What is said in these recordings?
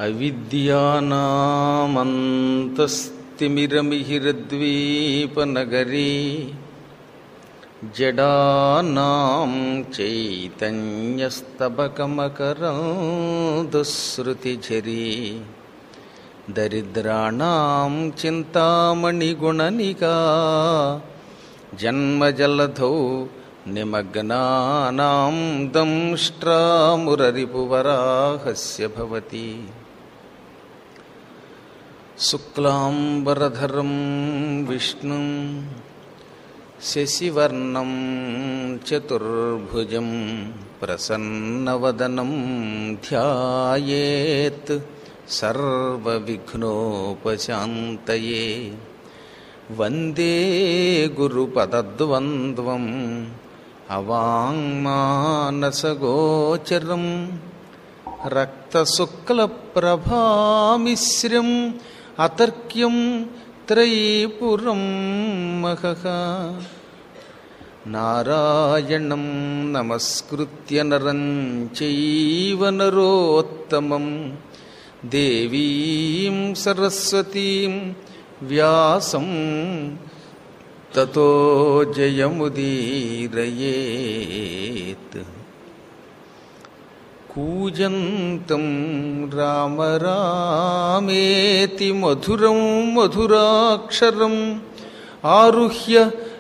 అవిద్యానామంతస్తిమిరమిహిరద్వీపనగరీ జడానాం చైతన్యస్తబకమకరందుశ్రుతిఝరీ దరిద్రాణం చింతామణిగుణనికా జన్మజలధౌ నిమగ్నానాం దంష్ట్రామురరిపువరాహస్య భవతి శుక్లాంబరధరం విష్ణుం శశివర్ణం చతుర్భుజం ప్రసన్నవదనం ధ్యాయేత్ సర్వవిఘ్నోపశాంతయే వందే గురుపదద్వంద్వం అవాంగ్మానసగోచరం రక్తశుక్లప్రభామిశ్రం అతర్క్యం త్రైపురం మహః నారాయణం నమస్కృత్య నరం చైవ నరోత్తమం దేవీం సరస్వతీం వ్యాసం తతో జయముదీరయేత్ కూజంతం రామ రామేతి మధురం మధురాక్షరం ఆరుహ్య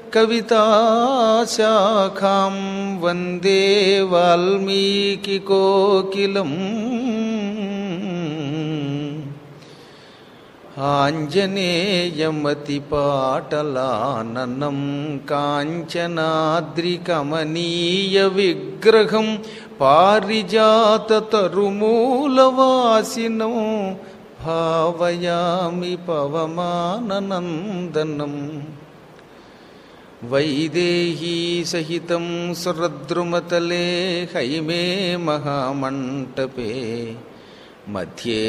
కవితాశాఖాం వందే వాల్మీకికోకిలం ఆంజనేయమతిపాటలాననం కాంచనాద్రికమనీయ విగ్రహం పారిజాతతరుమూలవాసినం భావయామి పవమాననందనం వైదేహీ సహితం సురద్రుమతలే హైమే మహామంటపే మధ్యే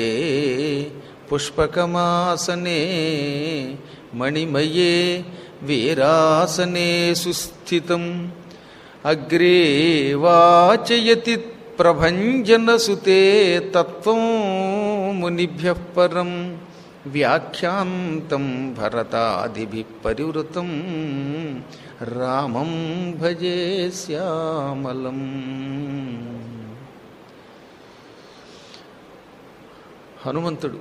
పుష్పకమాసనే మణిమయే వీరాసనే సుస్థితం అగ్రే వాచయతి ప్రభంజనసుతే తత్వం మునిభ్య పరం వ్యాఖ్యాంతం భరతాదిభి పరివృతం రామం భజే శ్యామలం హనుమంతుడు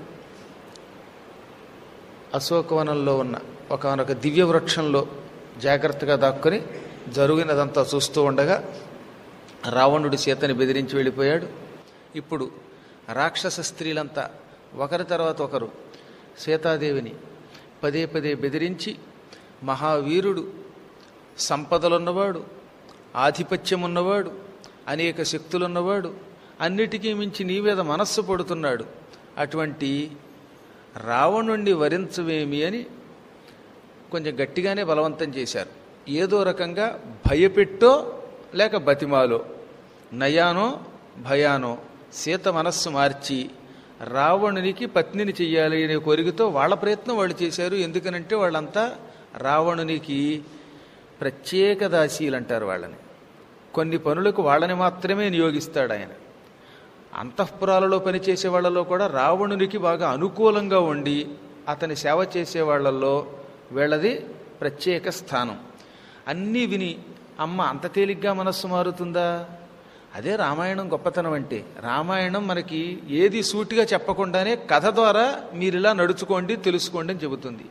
అశోకవనంలో ఉన్న ఒకనొక దివ్య వృక్షంలో జాగ్రత్తగా దాక్కుని జరిగినదంతా చూస్తూ ఉండగా రావణుడు సీతని బెదిరించి వెళ్ళిపోయాడు ఇప్పుడు రాక్షస స్త్రీలంతా ఒకరి తర్వాత ఒకరు సీతాదేవిని పదే పదే బెదిరించి మహావీరుడు సంపదలున్నవాడు ఆధిపత్యం ఉన్నవాడు అనేక శక్తులున్నవాడు అన్నిటికీ మించి నీ మీద మనస్సు పడుతున్నాడు అటువంటి రావణుణ్ణి వరించవేమి అని కొంచెం గట్టిగానే బలవంతం చేశారు ఏదో రకంగా భయపెట్టో లేక బతిమాలో నయానో భయానో సీత మనస్సు మార్చి రావణునికి పత్నిని చెయ్యాలి అనే కోరికతో వాళ్ళ ప్రయత్నం వాళ్ళు చేశారు ఎందుకనంటే వాళ్ళంతా రావణునికి ప్రత్యేక దాసీలు అంటారు వాళ్ళని కొన్ని పనులకు వాళ్ళని మాత్రమే నియోగిస్తాడు ఆయన అంతఃపురాలలో పనిచేసే వాళ్ళలో కూడా రావణునికి బాగా అనుకూలంగా ఉండి అతని సేవ చేసే వాళ్ళల్లో వీళ్ళది ప్రత్యేక స్థానం అన్నీ విని అమ్మ అంత తేలిగ్గా మనస్సు మారుతుందా అదే రామాయణం గొప్పతనం అంటే రామాయణం మనకి ఏది సూటిగా చెప్పకుండానే కథ ద్వారా మీరు ఇలా నడుచుకోండి తెలుసుకోండి అని చెబుతుంది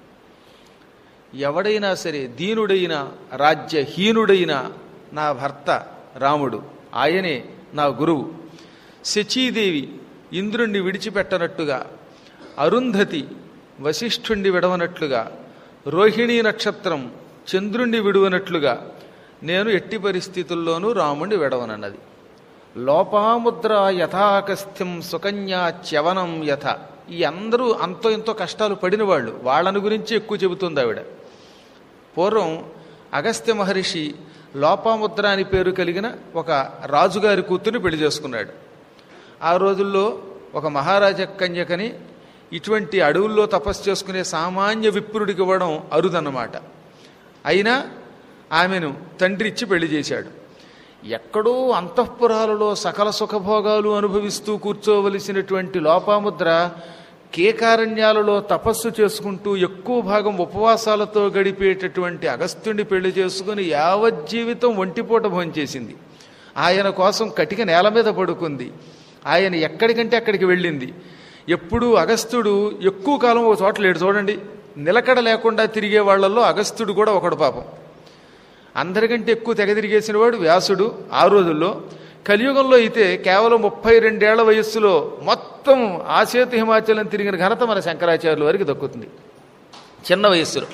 ఎవడైనా సరే దీనుడైన రాజ్యహీనుడైన నా భర్త రాముడు ఆయనే నా గురువు శచీదేవి ఇంద్రుణ్ణి విడిచిపెట్టనట్టుగా అరుంధతి వశిష్ఠుణ్ణి విడవనట్లుగా రోహిణీ నక్షత్రం చంద్రుణ్ణి విడువనట్లుగా నేను ఎట్టి పరిస్థితుల్లోనూ రాముణ్ణి విడవనన్నది లోపాముద్ర యథాకస్థ్యం సుకన్యా చ్యవనం యథ ఈ అందరూ అంతో ఎంతో కష్టాలు పడిన వాళ్ళు వాళ్ళని గురించి ఎక్కువ చెబుతుంది ఆవిడ పూర్వం అగస్త్య మహర్షి లోపాముద్ర అని పేరు కలిగిన ఒక రాజుగారి కూతుర్ని పెళ్లి చేసుకున్నాడు ఆ రోజుల్లో ఒక మహారాజ కన్యకని ఇటువంటి అడవుల్లో తపస్సు చేసుకునే సామాన్య విప్రుడికి ఇవ్వడం అరుదన్నమాట అయినా ఆమెను తండ్రి ఇచ్చి పెళ్లి చేశాడు ఎక్కడో అంతఃపురాలలో సకల సుఖభోగాలు అనుభవిస్తూ కూర్చోవలసినటువంటి లోపాముద్ర కేకారణ్యాలలో తపస్సు చేసుకుంటూ ఎక్కువ భాగం ఉపవాసాలతో గడిపేటటువంటి అగస్త్యుని పెళ్లి చేసుకుని యావజ్జీవితం ఒంటిపూట భోంచేసింది ఆయన కోసం కటిక నేల మీద పడుకుంది ఆయన ఎక్కడికంటే అక్కడికి వెళ్ళింది ఎప్పుడూ అగస్త్యుడు ఎక్కువ కాలం ఒక చోట లేడు చూడండి నిలకడ లేకుండా తిరిగే వాళ్ళల్లో అగస్త్యుడు కూడా ఒకడు పాపం అందరికంటే ఎక్కువ తెగ తిరిగేసిన వాడు వ్యాసుడు ఆ రోజుల్లో కలియుగంలో అయితే కేవలం ముప్పై రెండేళ్ల వయస్సులో మొత్తం ఆసేతు హిమాచలం తిరిగిన ఘనత మన శంకరాచార్యుల వారికి దక్కుతుంది చిన్న వయస్సులో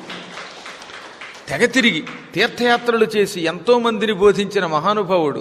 తెగ తిరిగి తీర్థయాత్రలు చేసి ఎంతో మందిని బోధించిన మహానుభావుడు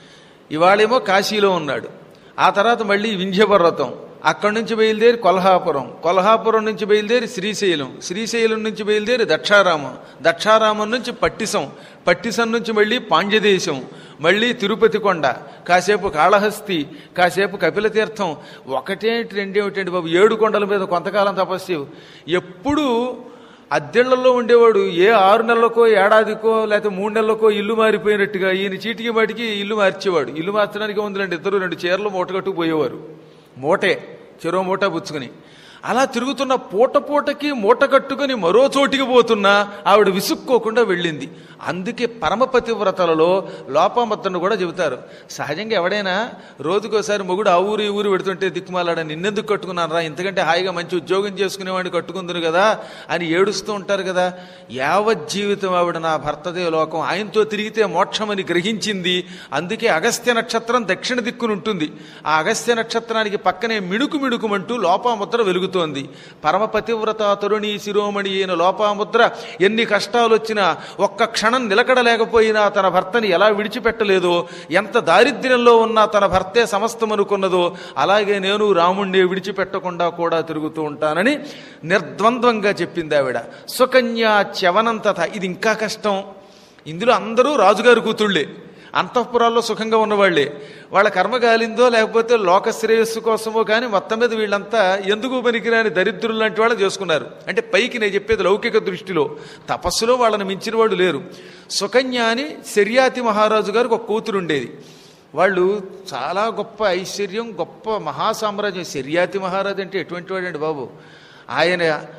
ఇవాళేమో కాశీలో ఉన్నాడు ఆ తర్వాత మళ్ళీ వింధ్యపర్వతం అక్కడి నుంచి బయలుదేరి కొల్హాపురం కొల్హాపురం నుంచి బయలుదేరి శ్రీశైలం శ్రీశైలం నుంచి బయలుదేరి దక్షారామం దక్షారామం నుంచి పట్టిసం పట్టిసం నుంచి మళ్ళీ పాండ్యదేశం మళ్ళీ తిరుపతి కొండ కాసేపు కాళహస్తి కాసేపు కపిలతీర్థం ఒకటేంటి రెండేమిటండి బాబు ఏడు కొండల మీద కొంతకాలం తపస్సు ఎప్పుడూ అద్దెళ్లలో ఉండేవాడు ఏ ఆరు నెలలకో ఏడాదికో లేకపోతే మూడు నెలలకో ఇల్లు మారిపోయినట్టుగా ఈయన చీటికి వాటికి ఇల్లు మార్చేవాడు ఇల్లు మార్చడానికి ఉందిలేండి ఇద్దరు రెండు చీరలు మూట కట్టుకు పోయేవారు మూటే చెరో మూట పుచ్చుకుని అలా తిరుగుతున్న పూట పూటకి మూట కట్టుకుని మరో చోటికి పోతున్నా ఆవిడ విసుక్కోకుండా వెళ్ళింది అందుకే పరమపతివ్రతలలో లోపామత్తను కూడా చెబుతారు సహజంగా ఎవడైనా రోజుకోసారి మొగుడు ఆ ఊరు ఈ ఊరు పెడుతుంటే దిక్కుమాలాడ నిన్నెందుకు కట్టుకున్నారా ఇంతకంటే హాయిగా మంచి ఉద్యోగం చేసుకునేవాడిని కట్టుకుందును కదా అని ఏడుస్తూ ఉంటారు కదా యావజ్జీవితం ఆవిడ నా భర్తదే లోకం ఆయనతో తిరిగితే మోక్షమని గ్రహించింది అందుకే అగస్త్య నక్షత్రం దక్షిణ దిక్కున ఉంటుంది ఆ అగస్త్య నక్షత్రానికి పక్కనే మిణుకు మిణుకుమంటూ లోపాముద్ర వెలుగుతోంది పరమపతివ్రత తరుణి శిరోమణి అయిన లోపాముద్ర ఎన్ని కష్టాలు వచ్చినా ఒక్క క్షణం నిలకడలేకపోయినా తన భర్తని ఎలా విడిచిపెట్టలేదో ఎంత దారిద్ర్యంలో ఉన్నా తన భర్తే సమస్తం అనుకున్నదో అలాగే నేను రాముణ్ణి విడిచిపెట్టకుండా కూడా తిరుగుతూ ఉంటానని నిర్ద్వంద్వంగా చెప్పింది ఆవిడ సుకన్య చవనంతత ఇది ఇంకా కష్టం ఇందులో అందరూ రాజుగారి కూతుళ్ళే అంతఃపురాల్లో సుఖంగా ఉన్నవాళ్లే వాళ్ళ కర్మ కాలిందో లేకపోతే లోక శ్రేయస్సు కోసమో కానీ మొత్తం మీద వీళ్ళంతా ఎందుకు పనికిరాని దరిద్రులు లాంటి వాళ్ళు చేసుకున్నారు అంటే పైకి నేను చెప్పేది లౌకిక దృష్టిలో తపస్సులో వాళ్ళని మించిన వాళ్ళు లేరు సుకన్య అని శర్యాతి మహారాజు గారికి ఒక కూతురు ఉండేది వాళ్ళు చాలా గొప్ప ఐశ్వర్యం గొప్ప మహాసామ్రాజ్యం శర్యాతి మహారాజు అంటే ఎటువంటి వాడండి బాబు ఆయన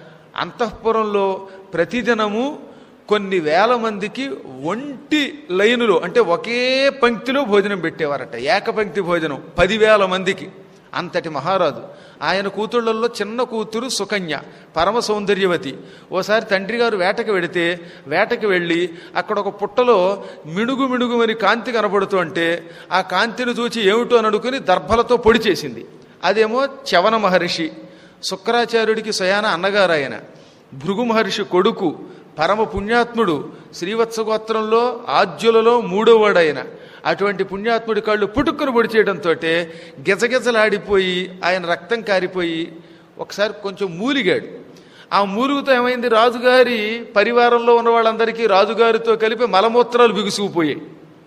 అంతఃపురంలో ప్రతిదినము కొన్ని వేల మందికి ఒంటి లైనులో అంటే ఒకే పంక్తిలో భోజనం పెట్టేవారట ఏకపంక్తి భోజనం పదివేల మందికి అంతటి మహారాజు ఆయన కూతుళ్ళల్లో చిన్న కూతురు సుకన్య పరమ సౌందర్యవతి ఓసారి తండ్రి గారు వేటకు వెడితే వేటకు వెళ్ళి అక్కడ ఒక పుట్టలో మిణుగు మిణుగుమని కాంతి కనబడుతూ అంటే ఆ కాంతిని చూచి ఏమిటో అని అనుకుని దర్భలతో పొడి చేసింది అదేమో చవన మహర్షి శుక్రాచార్యుడికి స్వయాన అన్నగారు ఆయన భృగు మహర్షి కొడుకు పరమ పుణ్యాత్ముడు శ్రీవత్స గోత్రంలో ఆద్యులలో మూడోవాడైన అటువంటి పుణ్యాత్ముడి కళ్ళు పుట్టుక్కును పొడి చేయడంతో గిజగిజలాడిపోయి ఆయన రక్తం కారిపోయి ఒకసారి కొంచెం మూలిగాడు ఆ మూలుగుతో ఏమైంది రాజుగారి పరివారంలో ఉన్న వాళ్ళందరికీ రాజుగారితో కలిపి మలమూత్రాలు బిగుసుకుపోయాయి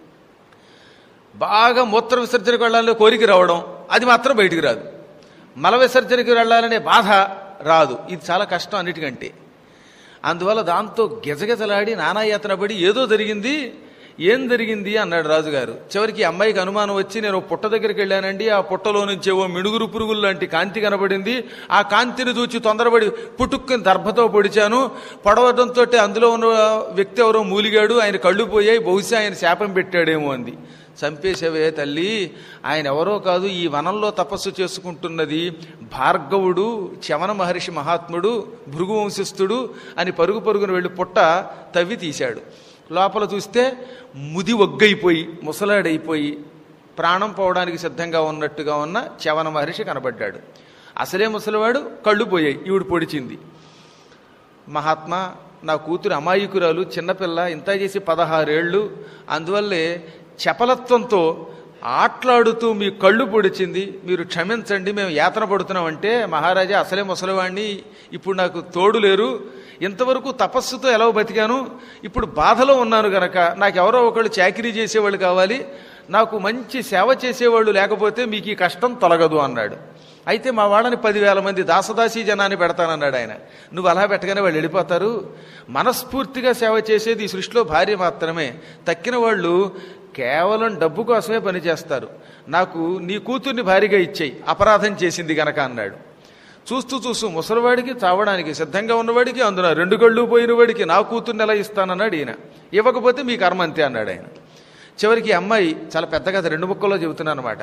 బాగా మూత్ర విసర్జనకు వెళ్ళాలని కోరిక రావడం అది మాత్రం బయటికి రాదు మల విసర్జనకి వెళ్ళాలనే బాధ రాదు ఇది చాలా కష్టం అన్నిటికంటే అందువల్ల దాంతో గిజగిజలాడి నానాయాతన పడి ఏదో జరిగింది ఏం జరిగింది అన్నాడు రాజుగారు చివరికి ఈ అమ్మాయికి అనుమానం వచ్చి నేను ఓ పుట్ట దగ్గరికి వెళ్ళానండి ఆ పుట్టలో నుంచి ఏవో మిడుగురు పురుగులు లాంటి కాంతి కనబడింది ఆ కాంతిని చూచి తొందరపడి పుట్టుక్కుని దర్భతో పొడిచాను పొడవడంతో అందులో ఉన్న వ్యక్తి ఎవరో మూలిగాడు ఆయన కళ్ళు పోయాయి బహుశా ఆయన శాపం పెట్టాడేమో అంది చంపేసేవే తల్లి ఆయన ఎవరో కాదు ఈ వనంలో తపస్సు చేసుకుంటున్నది భార్గవుడు చవన మహర్షి మహాత్ముడు భృగు వంశస్థుడు అని పరుగు పరుగున వెళ్ళి పుట్ట తవ్వి తీశాడు లోపల చూస్తే ముది ఒగ్గైపోయి ముసలాడైపోయి ప్రాణం పోవడానికి సిద్ధంగా ఉన్నట్టుగా ఉన్న చవన మహర్షి కనబడ్డాడు అసలే ముసలివాడు కళ్ళు పోయాయి ఈవిడ పొడిచింది మహాత్మా నా కూతురు అమాయకురాలు చిన్నపిల్ల ఇంత చేసి పదహారేళ్ళు అందువల్లే చపలత్వంతో ఆట్లాడుతూ మీ కళ్ళు పొడిచింది మీరు క్షమించండి మేము యాతన పడుతున్నామంటే మహారాజా అసలే ముసలివాణ్ణి ఇప్పుడు నాకు తోడు లేరు ఇంతవరకు తపస్సుతో ఎలా బతికాను ఇప్పుడు బాధలో ఉన్నాను గనక నాకు ఎవరో ఒకళ్ళు చాకరీ చేసేవాళ్ళు కావాలి నాకు మంచి సేవ చేసేవాళ్ళు లేకపోతే మీకు ఈ కష్టం తొలగదు అన్నాడు అయితే మా వాళ్ళని పదివేల మంది దాసదాసీ జనాన్ని పెడతానన్నాడు ఆయన నువ్వు అలా పెట్టగానే వాళ్ళు వెళ్ళిపోతారు మనస్ఫూర్తిగా సేవ చేసేది ఈ సృష్టిలో భార్య మాత్రమే తక్కిన వాళ్ళు కేవలం డబ్బు కోసమే పనిచేస్తారు నాకు నీ కూతుర్ని భారీగా ఇచ్చేయి అపరాధం చేసింది గనక అన్నాడు చూస్తూ చూస్తూ ముసలివాడికి చావడానికి సిద్ధంగా ఉన్నవాడికి అందున రెండు కళ్ళు పోయిన వాడికి నా కూతుర్ని ఎలా ఇస్తానన్నాడు ఈయన ఇవ్వకపోతే మీ కర్మ అంతే అన్నాడు ఆయన చివరికి ఈ అమ్మాయి చాలా పెద్ద కథ రెండు ముక్కల్లో చెబుతున్నాను అనమాట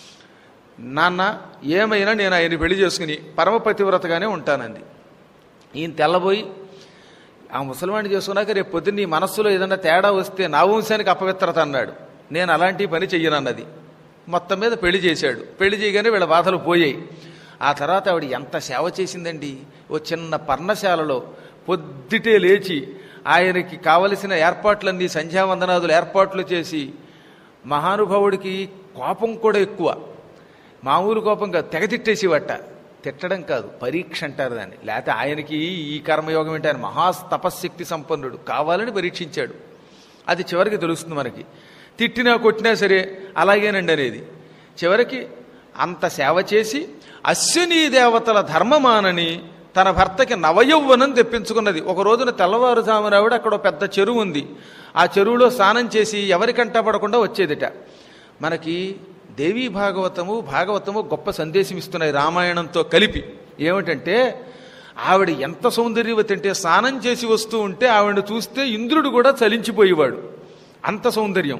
నాన్న ఏమైనా నేను ఆయన్ని పెళ్లి చేసుకుని పరమపతివ్రతగానే ఉంటానంది ఈయన తెల్లబోయి ఆ ముసలివాడిని చేసుకున్నాక రేపు పొద్దున్న నీ మనస్సులో ఏదైనా తేడా వస్తే నా వంశానికి అపవిత్రత అన్నాడు నేను అలాంటి పని చెయ్యనన్నది మొత్తం మీద పెళ్లి చేశాడు పెళ్లి చేయగానే వీళ్ళ బాధలు పోయాయి ఆ తర్వాత ఆవిడ ఎంత సేవ చేసిందండి ఓ చిన్న పర్ణశాలలో పొద్దుటే లేచి ఆయనకి కావలసిన ఏర్పాట్లన్నీ సంధ్యావందనాదులు ఏర్పాట్లు చేసి మహానుభావుడికి కోపం కూడా ఎక్కువ మామూలు కోపంగా తెగ తిట్టేసేవట తిట్టడం కాదు పరీక్ష అంటారు దాన్ని లేకపోతే ఆయనకి ఈ కర్మయోగం ఏంటి ఆయన మహా తపశ్శక్తి సంపన్నుడు కావాలని పరీక్షించాడు అది చివరికి తెలుస్తుంది మనకి తిట్టినా కొట్టినా సరే అలాగేనండి అనేది చివరికి అంత సేవ చేసి అశ్విని దేవతల ధర్మమానని తన భర్తకి నవయౌవనం తెప్పించుకున్నది ఒక రోజున తెల్లవారుజామున ఆవిడ అక్కడ ఒక పెద్ద చెరువు ఉంది ఆ చెరువులో స్నానం చేసి ఎవరికంటా పడకుండా వచ్చేదిట మనకి దేవీ భాగవతము భాగవతము గొప్ప సందేశం ఇస్తున్నాయి రామాయణంతో కలిపి ఏమిటంటే ఆవిడ ఎంత సౌందర్యవతి అంటే స్నానం చేసి వస్తూ ఉంటే ఆవిడ చూస్తే ఇంద్రుడు కూడా చలించిపోయేవాడు అంత సౌందర్యం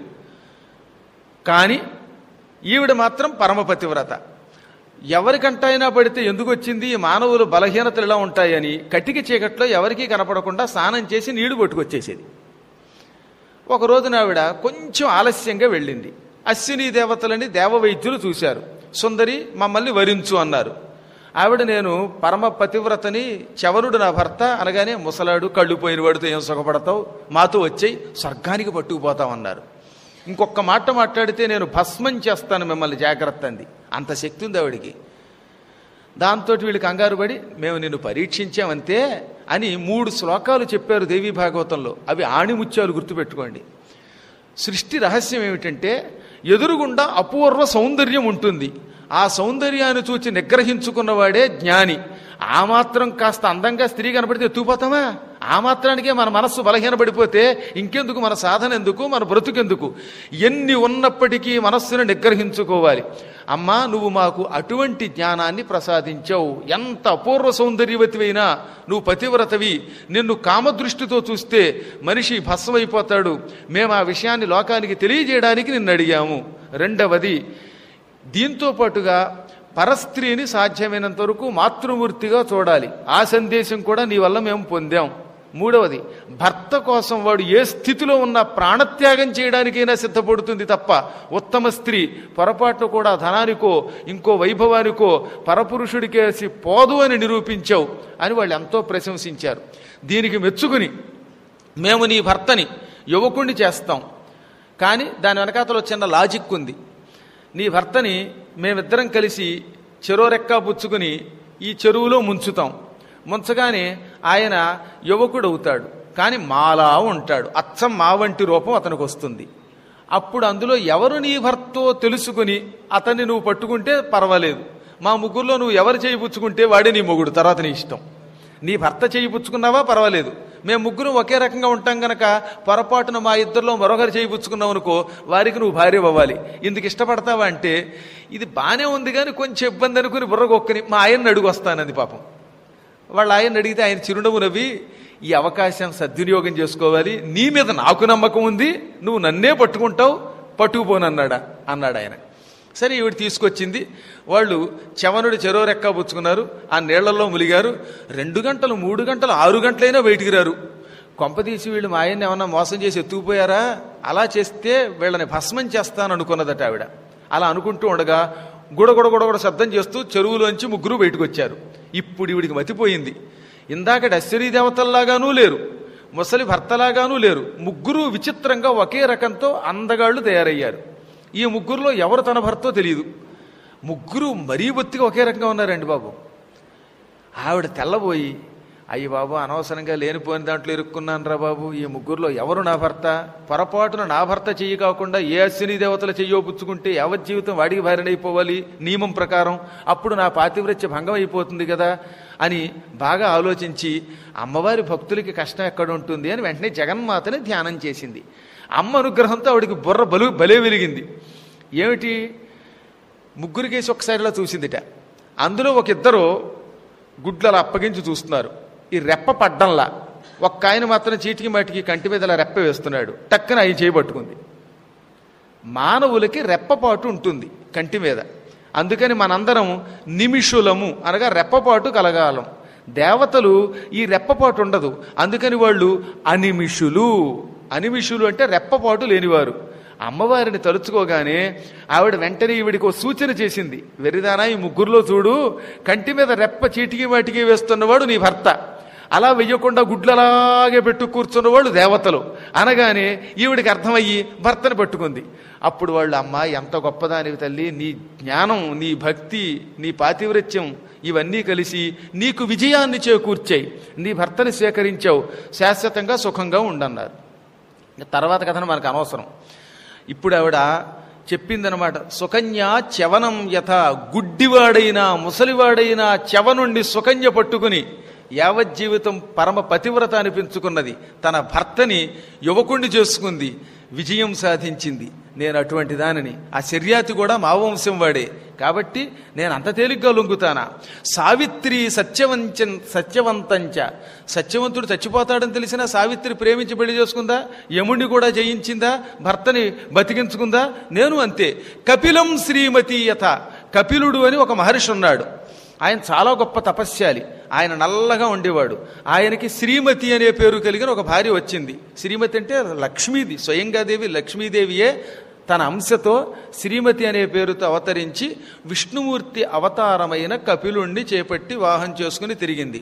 కానీ ఈవిడ మాత్రం పరమపతివ్రత ఎవరికంటైనా పడితే ఎందుకు వచ్చింది ఈ మానవులు బలహీనతలు ఇలా ఉంటాయని కటిక చీకట్లో ఎవరికీ కనపడకుండా స్నానం చేసి నీళ్లు పట్టుకొచ్చేసేది ఒక రోజున ఆవిడ కొంచెం ఆలస్యంగా వెళ్ళింది అశ్విని దేవతలని దేవవైద్యులు చూశారు సుందరి మమ్మల్ని వరించు అన్నారు ఆవిడ నేను పరమ పతివ్రతని చవరుడు నా భర్త అనగానే ముసలాడు కళ్ళు పోయిన వాడితో ఏం సుఖపడతావు మాతో వచ్చేయి స్వర్గానికి పట్టుకుపోతామన్నారు ఇంకొక మాట మాట్లాడితే నేను భస్మం చేస్తాను మిమ్మల్ని జాగ్రత్త అంది అంత శక్తి ఉంది ఆవిడికి దాంతో వీళ్ళు కంగారు పడి మేము నిన్ను పరీక్షించామంతే అని మూడు శ్లోకాలు చెప్పారు దేవీ భాగవతంలో అవి ఆణిముత్యాలు గుర్తుపెట్టుకోండి సృష్టి రహస్యం ఏమిటంటే ఎదురుగుండా అపూర్వ సౌందర్యం ఉంటుంది ఆ సౌందర్యాన్ని చూచి నిగ్రహించుకున్నవాడే జ్ఞాని ఆ మాత్రం కాస్త అందంగా స్త్రీ కనపడితే ఎత్తుకుపోతామా ఆ మాత్రానికే మన మనస్సు బలహీనపడిపోతే ఇంకెందుకు మన సాధన ఎందుకు మన బ్రతుకెందుకు ఎన్ని ఉన్నప్పటికీ మనస్సును నిగ్రహించుకోవాలి అమ్మా నువ్వు మాకు అటువంటి జ్ఞానాన్ని ప్రసాదించావు ఎంత అపూర్వ సౌందర్యవతివైనా నువ్వు పతివ్రతవి నిన్ను కామదృష్టితో చూస్తే మనిషి భస్మైపోతాడు మేము ఆ విషయాన్ని లోకానికి తెలియజేయడానికి నిన్ను అడిగాము రెండవది దీంతో పాటుగా పరస్త్రీని సాధ్యమైనంత వరకు మాతృమూర్తిగా చూడాలి ఆ సందేశం కూడా నీ వల్ల మేము పొందాం మూడవది భర్త కోసం వాడు ఏ స్థితిలో ఉన్న ప్రాణత్యాగం చేయడానికైనా సిద్ధపడుతుంది తప్ప ఉత్తమ స్త్రీ పొరపాటు కూడా ధనానికో ఇంకో వైభవానికో పరపురుషుడికేసి పోదు అని నిరూపించావు అని వాళ్ళు ఎంతో ప్రశంసించారు దీనికి మెచ్చుకుని మేము నీ భర్తని యువకుణ్ణి చేస్తాం కానీ దాని వెనకాతలో చిన్న లాజిక్ ఉంది నీ భర్తని మేమిద్దరం కలిసి చెరో రెక్కా పుచ్చుకుని ఈ చెరువులో ముంచుతాం ముంచగానే ఆయన యువకుడు అవుతాడు కానీ మాలా ఉంటాడు అచ్చం మా వంటి రూపం అతనికి వస్తుంది అప్పుడు అందులో ఎవరు నీ భర్తో తెలుసుకుని అతన్ని నువ్వు పట్టుకుంటే పర్వాలేదు మా ముగ్గురులో నువ్వు ఎవరు చేయి పుచ్చుకుంటే వాడే నీ మొగుడు తర్వాత నీ ఇష్టం నీ భర్త చేయి పుచ్చుకున్నావా పర్వాలేదు మేము ముగ్గురు ఒకే రకంగా ఉంటాం గనక పొరపాటున మా ఇద్దరిలో మరొకరు చేయి పుచ్చుకున్నావు అనుకో వారికి నువ్వు భార్య అవ్వాలి ఇందుకు ఇష్టపడతావా అంటే ఇది బానే ఉంది కానీ కొంచెం ఇబ్బంది అనుకుని బుర్రగొక్కని మా ఆయన్ని అడుగు వస్తానది పాపం వాళ్ళ ఆయన అడిగితే ఆయన చిరునవ్వు నవ్వి ఈ అవకాశం సద్వినియోగం చేసుకోవాలి నీ మీద నాకు నమ్మకం ఉంది నువ్వు నన్నే పట్టుకుంటావు పట్టుకుపోనన్నాడా అన్నాడు ఆయన సరే ఈవిడ తీసుకొచ్చింది వాళ్ళు చవనుడు చెరో రెక్క పుచ్చుకున్నారు ఆ నీళ్లలో ములిగారు రెండు గంటలు మూడు గంటలు ఆరు గంటలైనా బయటికి రారు కొంపదీసి వీళ్ళు మా ఆయన్ని ఏమన్నా మోసం చేసి ఎత్తుకుపోయారా అలా చేస్తే వీళ్ళని భస్మం చేస్తాను అనుకున్నదట ఆవిడ అలా అనుకుంటూ ఉండగా గుడగొడ గుడగొడ శబ్దం చేస్తూ చెరువులోంచి ముగ్గురు బయటకు వచ్చారు ఇప్పుడు ఈవిడికి మతిపోయింది ఇందాక అశ్వరీ దేవతల్లాగానూ లేరు ముసలి భర్తలాగానూ లేరు ముగ్గురు విచిత్రంగా ఒకే రకంతో అందగాళ్ళు తయారయ్యారు ఈ ముగ్గురులో ఎవరు తన భర్తో తెలియదు ముగ్గురు మరీ బొత్తిగా ఒకే రకంగా ఉన్నారండి బాబు ఆవిడ తెల్లబోయి అయ్యి బాబు అనవసరంగా లేనిపోయిన దాంట్లో ఇరుక్కున్నాను రా బాబు ఈ ముగ్గురులో ఎవరు నా భర్త పొరపాటున నా భర్త చెయ్యి కాకుండా ఏ అశ్విని దేవతల చెయ్యో పుచ్చుకుంటే యావత్ జీవితం వాడికి భార్యనైపోవాలి నియమం ప్రకారం అప్పుడు నా పాతివ్రత్య భంగం అయిపోతుంది కదా అని బాగా ఆలోచించి అమ్మవారి భక్తులకి కష్టం ఎక్కడ ఉంటుంది అని వెంటనే జగన్మాతని ధ్యానం చేసింది అమ్మ అనుగ్రహంతో ఆవిడికి బుర్ర బలు బలే వెలిగింది ఏమిటి ముగ్గురికేసి ఒకసారిలా చూసిందిట అందులో ఒక ఇద్దరు గుడ్లలా అప్పగించి చూస్తున్నారు ఈ రెప్ప పడ్డంలా ఒక్క ఆయన మాత్రం చీటికి మాటికి కంటి మీద ఇలా రెప్ప వేస్తున్నాడు టక్కన అయి చేయబట్టుకుంది మానవులకి రెప్పపాటు ఉంటుంది కంటి మీద అందుకని మనందరం నిమిషులము అనగా రెప్పపాటు కలగాలం దేవతలు ఈ రెప్పపాటు ఉండదు అందుకని వాళ్ళు అనిమిషులు అనిమిషులు అంటే రెప్పపాటు లేనివారు అమ్మవారిని తలుచుకోగానే ఆవిడ వెంటనే ఈవిడికి ఓ సూచన చేసింది వెరిదానా ఈ ముగ్గురులో చూడు కంటి మీద రెప్ప చీటికి వాటికి వేస్తున్నవాడు నీ భర్త అలా వెయ్యకుండా గుడ్లలాగే పెట్టు కూర్చున్నవాళ్ళు దేవతలు అనగానే ఈవిడికి అర్థమయ్యి భర్తను పట్టుకుంది అప్పుడు వాళ్ళు అమ్మ ఎంత గొప్పదానివి తల్లి నీ జ్ఞానం నీ భక్తి నీ పాతివ్రత్యం ఇవన్నీ కలిసి నీకు విజయాన్ని చేకూర్చాయి నీ భర్తని స్వీకరించావు శాశ్వతంగా సుఖంగా ఉండన్నారు తర్వాత కథను మనకు అనవసరం ఇప్పుడు ఆవిడ చెప్పిందనమాట సుకన్య చవనం యథ గుడ్డివాడైనా ముసలివాడైనా చెవ నుండి సుకన్య పట్టుకుని యావజ్జీవితం పరమ పతివ్రత అనిపించుకున్నది తన భర్తని యువకుణ్ణి చేసుకుంది విజయం సాధించింది నేను అటువంటి దానిని ఆ శర్యాతి కూడా మా వంశం వాడే కాబట్టి నేను అంత తేలిగ్గా లొంగుతానా సావిత్రి సత్యవంచన్ సత్యవంతంచ సత్యవంతుడు చచ్చిపోతాడని తెలిసినా సావిత్రి ప్రేమించి పెళ్లి చేసుకుందా యముణ్ణి కూడా జయించిందా భర్తని బతికించుకుందా నేను అంతే కపిలం శ్రీమతి యథ కపిలుడు అని ఒక మహర్షి ఉన్నాడు ఆయన చాలా గొప్ప తపస్యాలి ఆయన నల్లగా ఉండేవాడు ఆయనకి శ్రీమతి అనే పేరు కలిగిన ఒక భార్య వచ్చింది శ్రీమతి అంటే లక్ష్మీది స్వయంగా దేవి లక్ష్మీదేవియే తన అంశతో శ్రీమతి అనే పేరుతో అవతరించి విష్ణుమూర్తి అవతారమైన కపిలుణ్ణి చేపట్టి వాహనం చేసుకుని తిరిగింది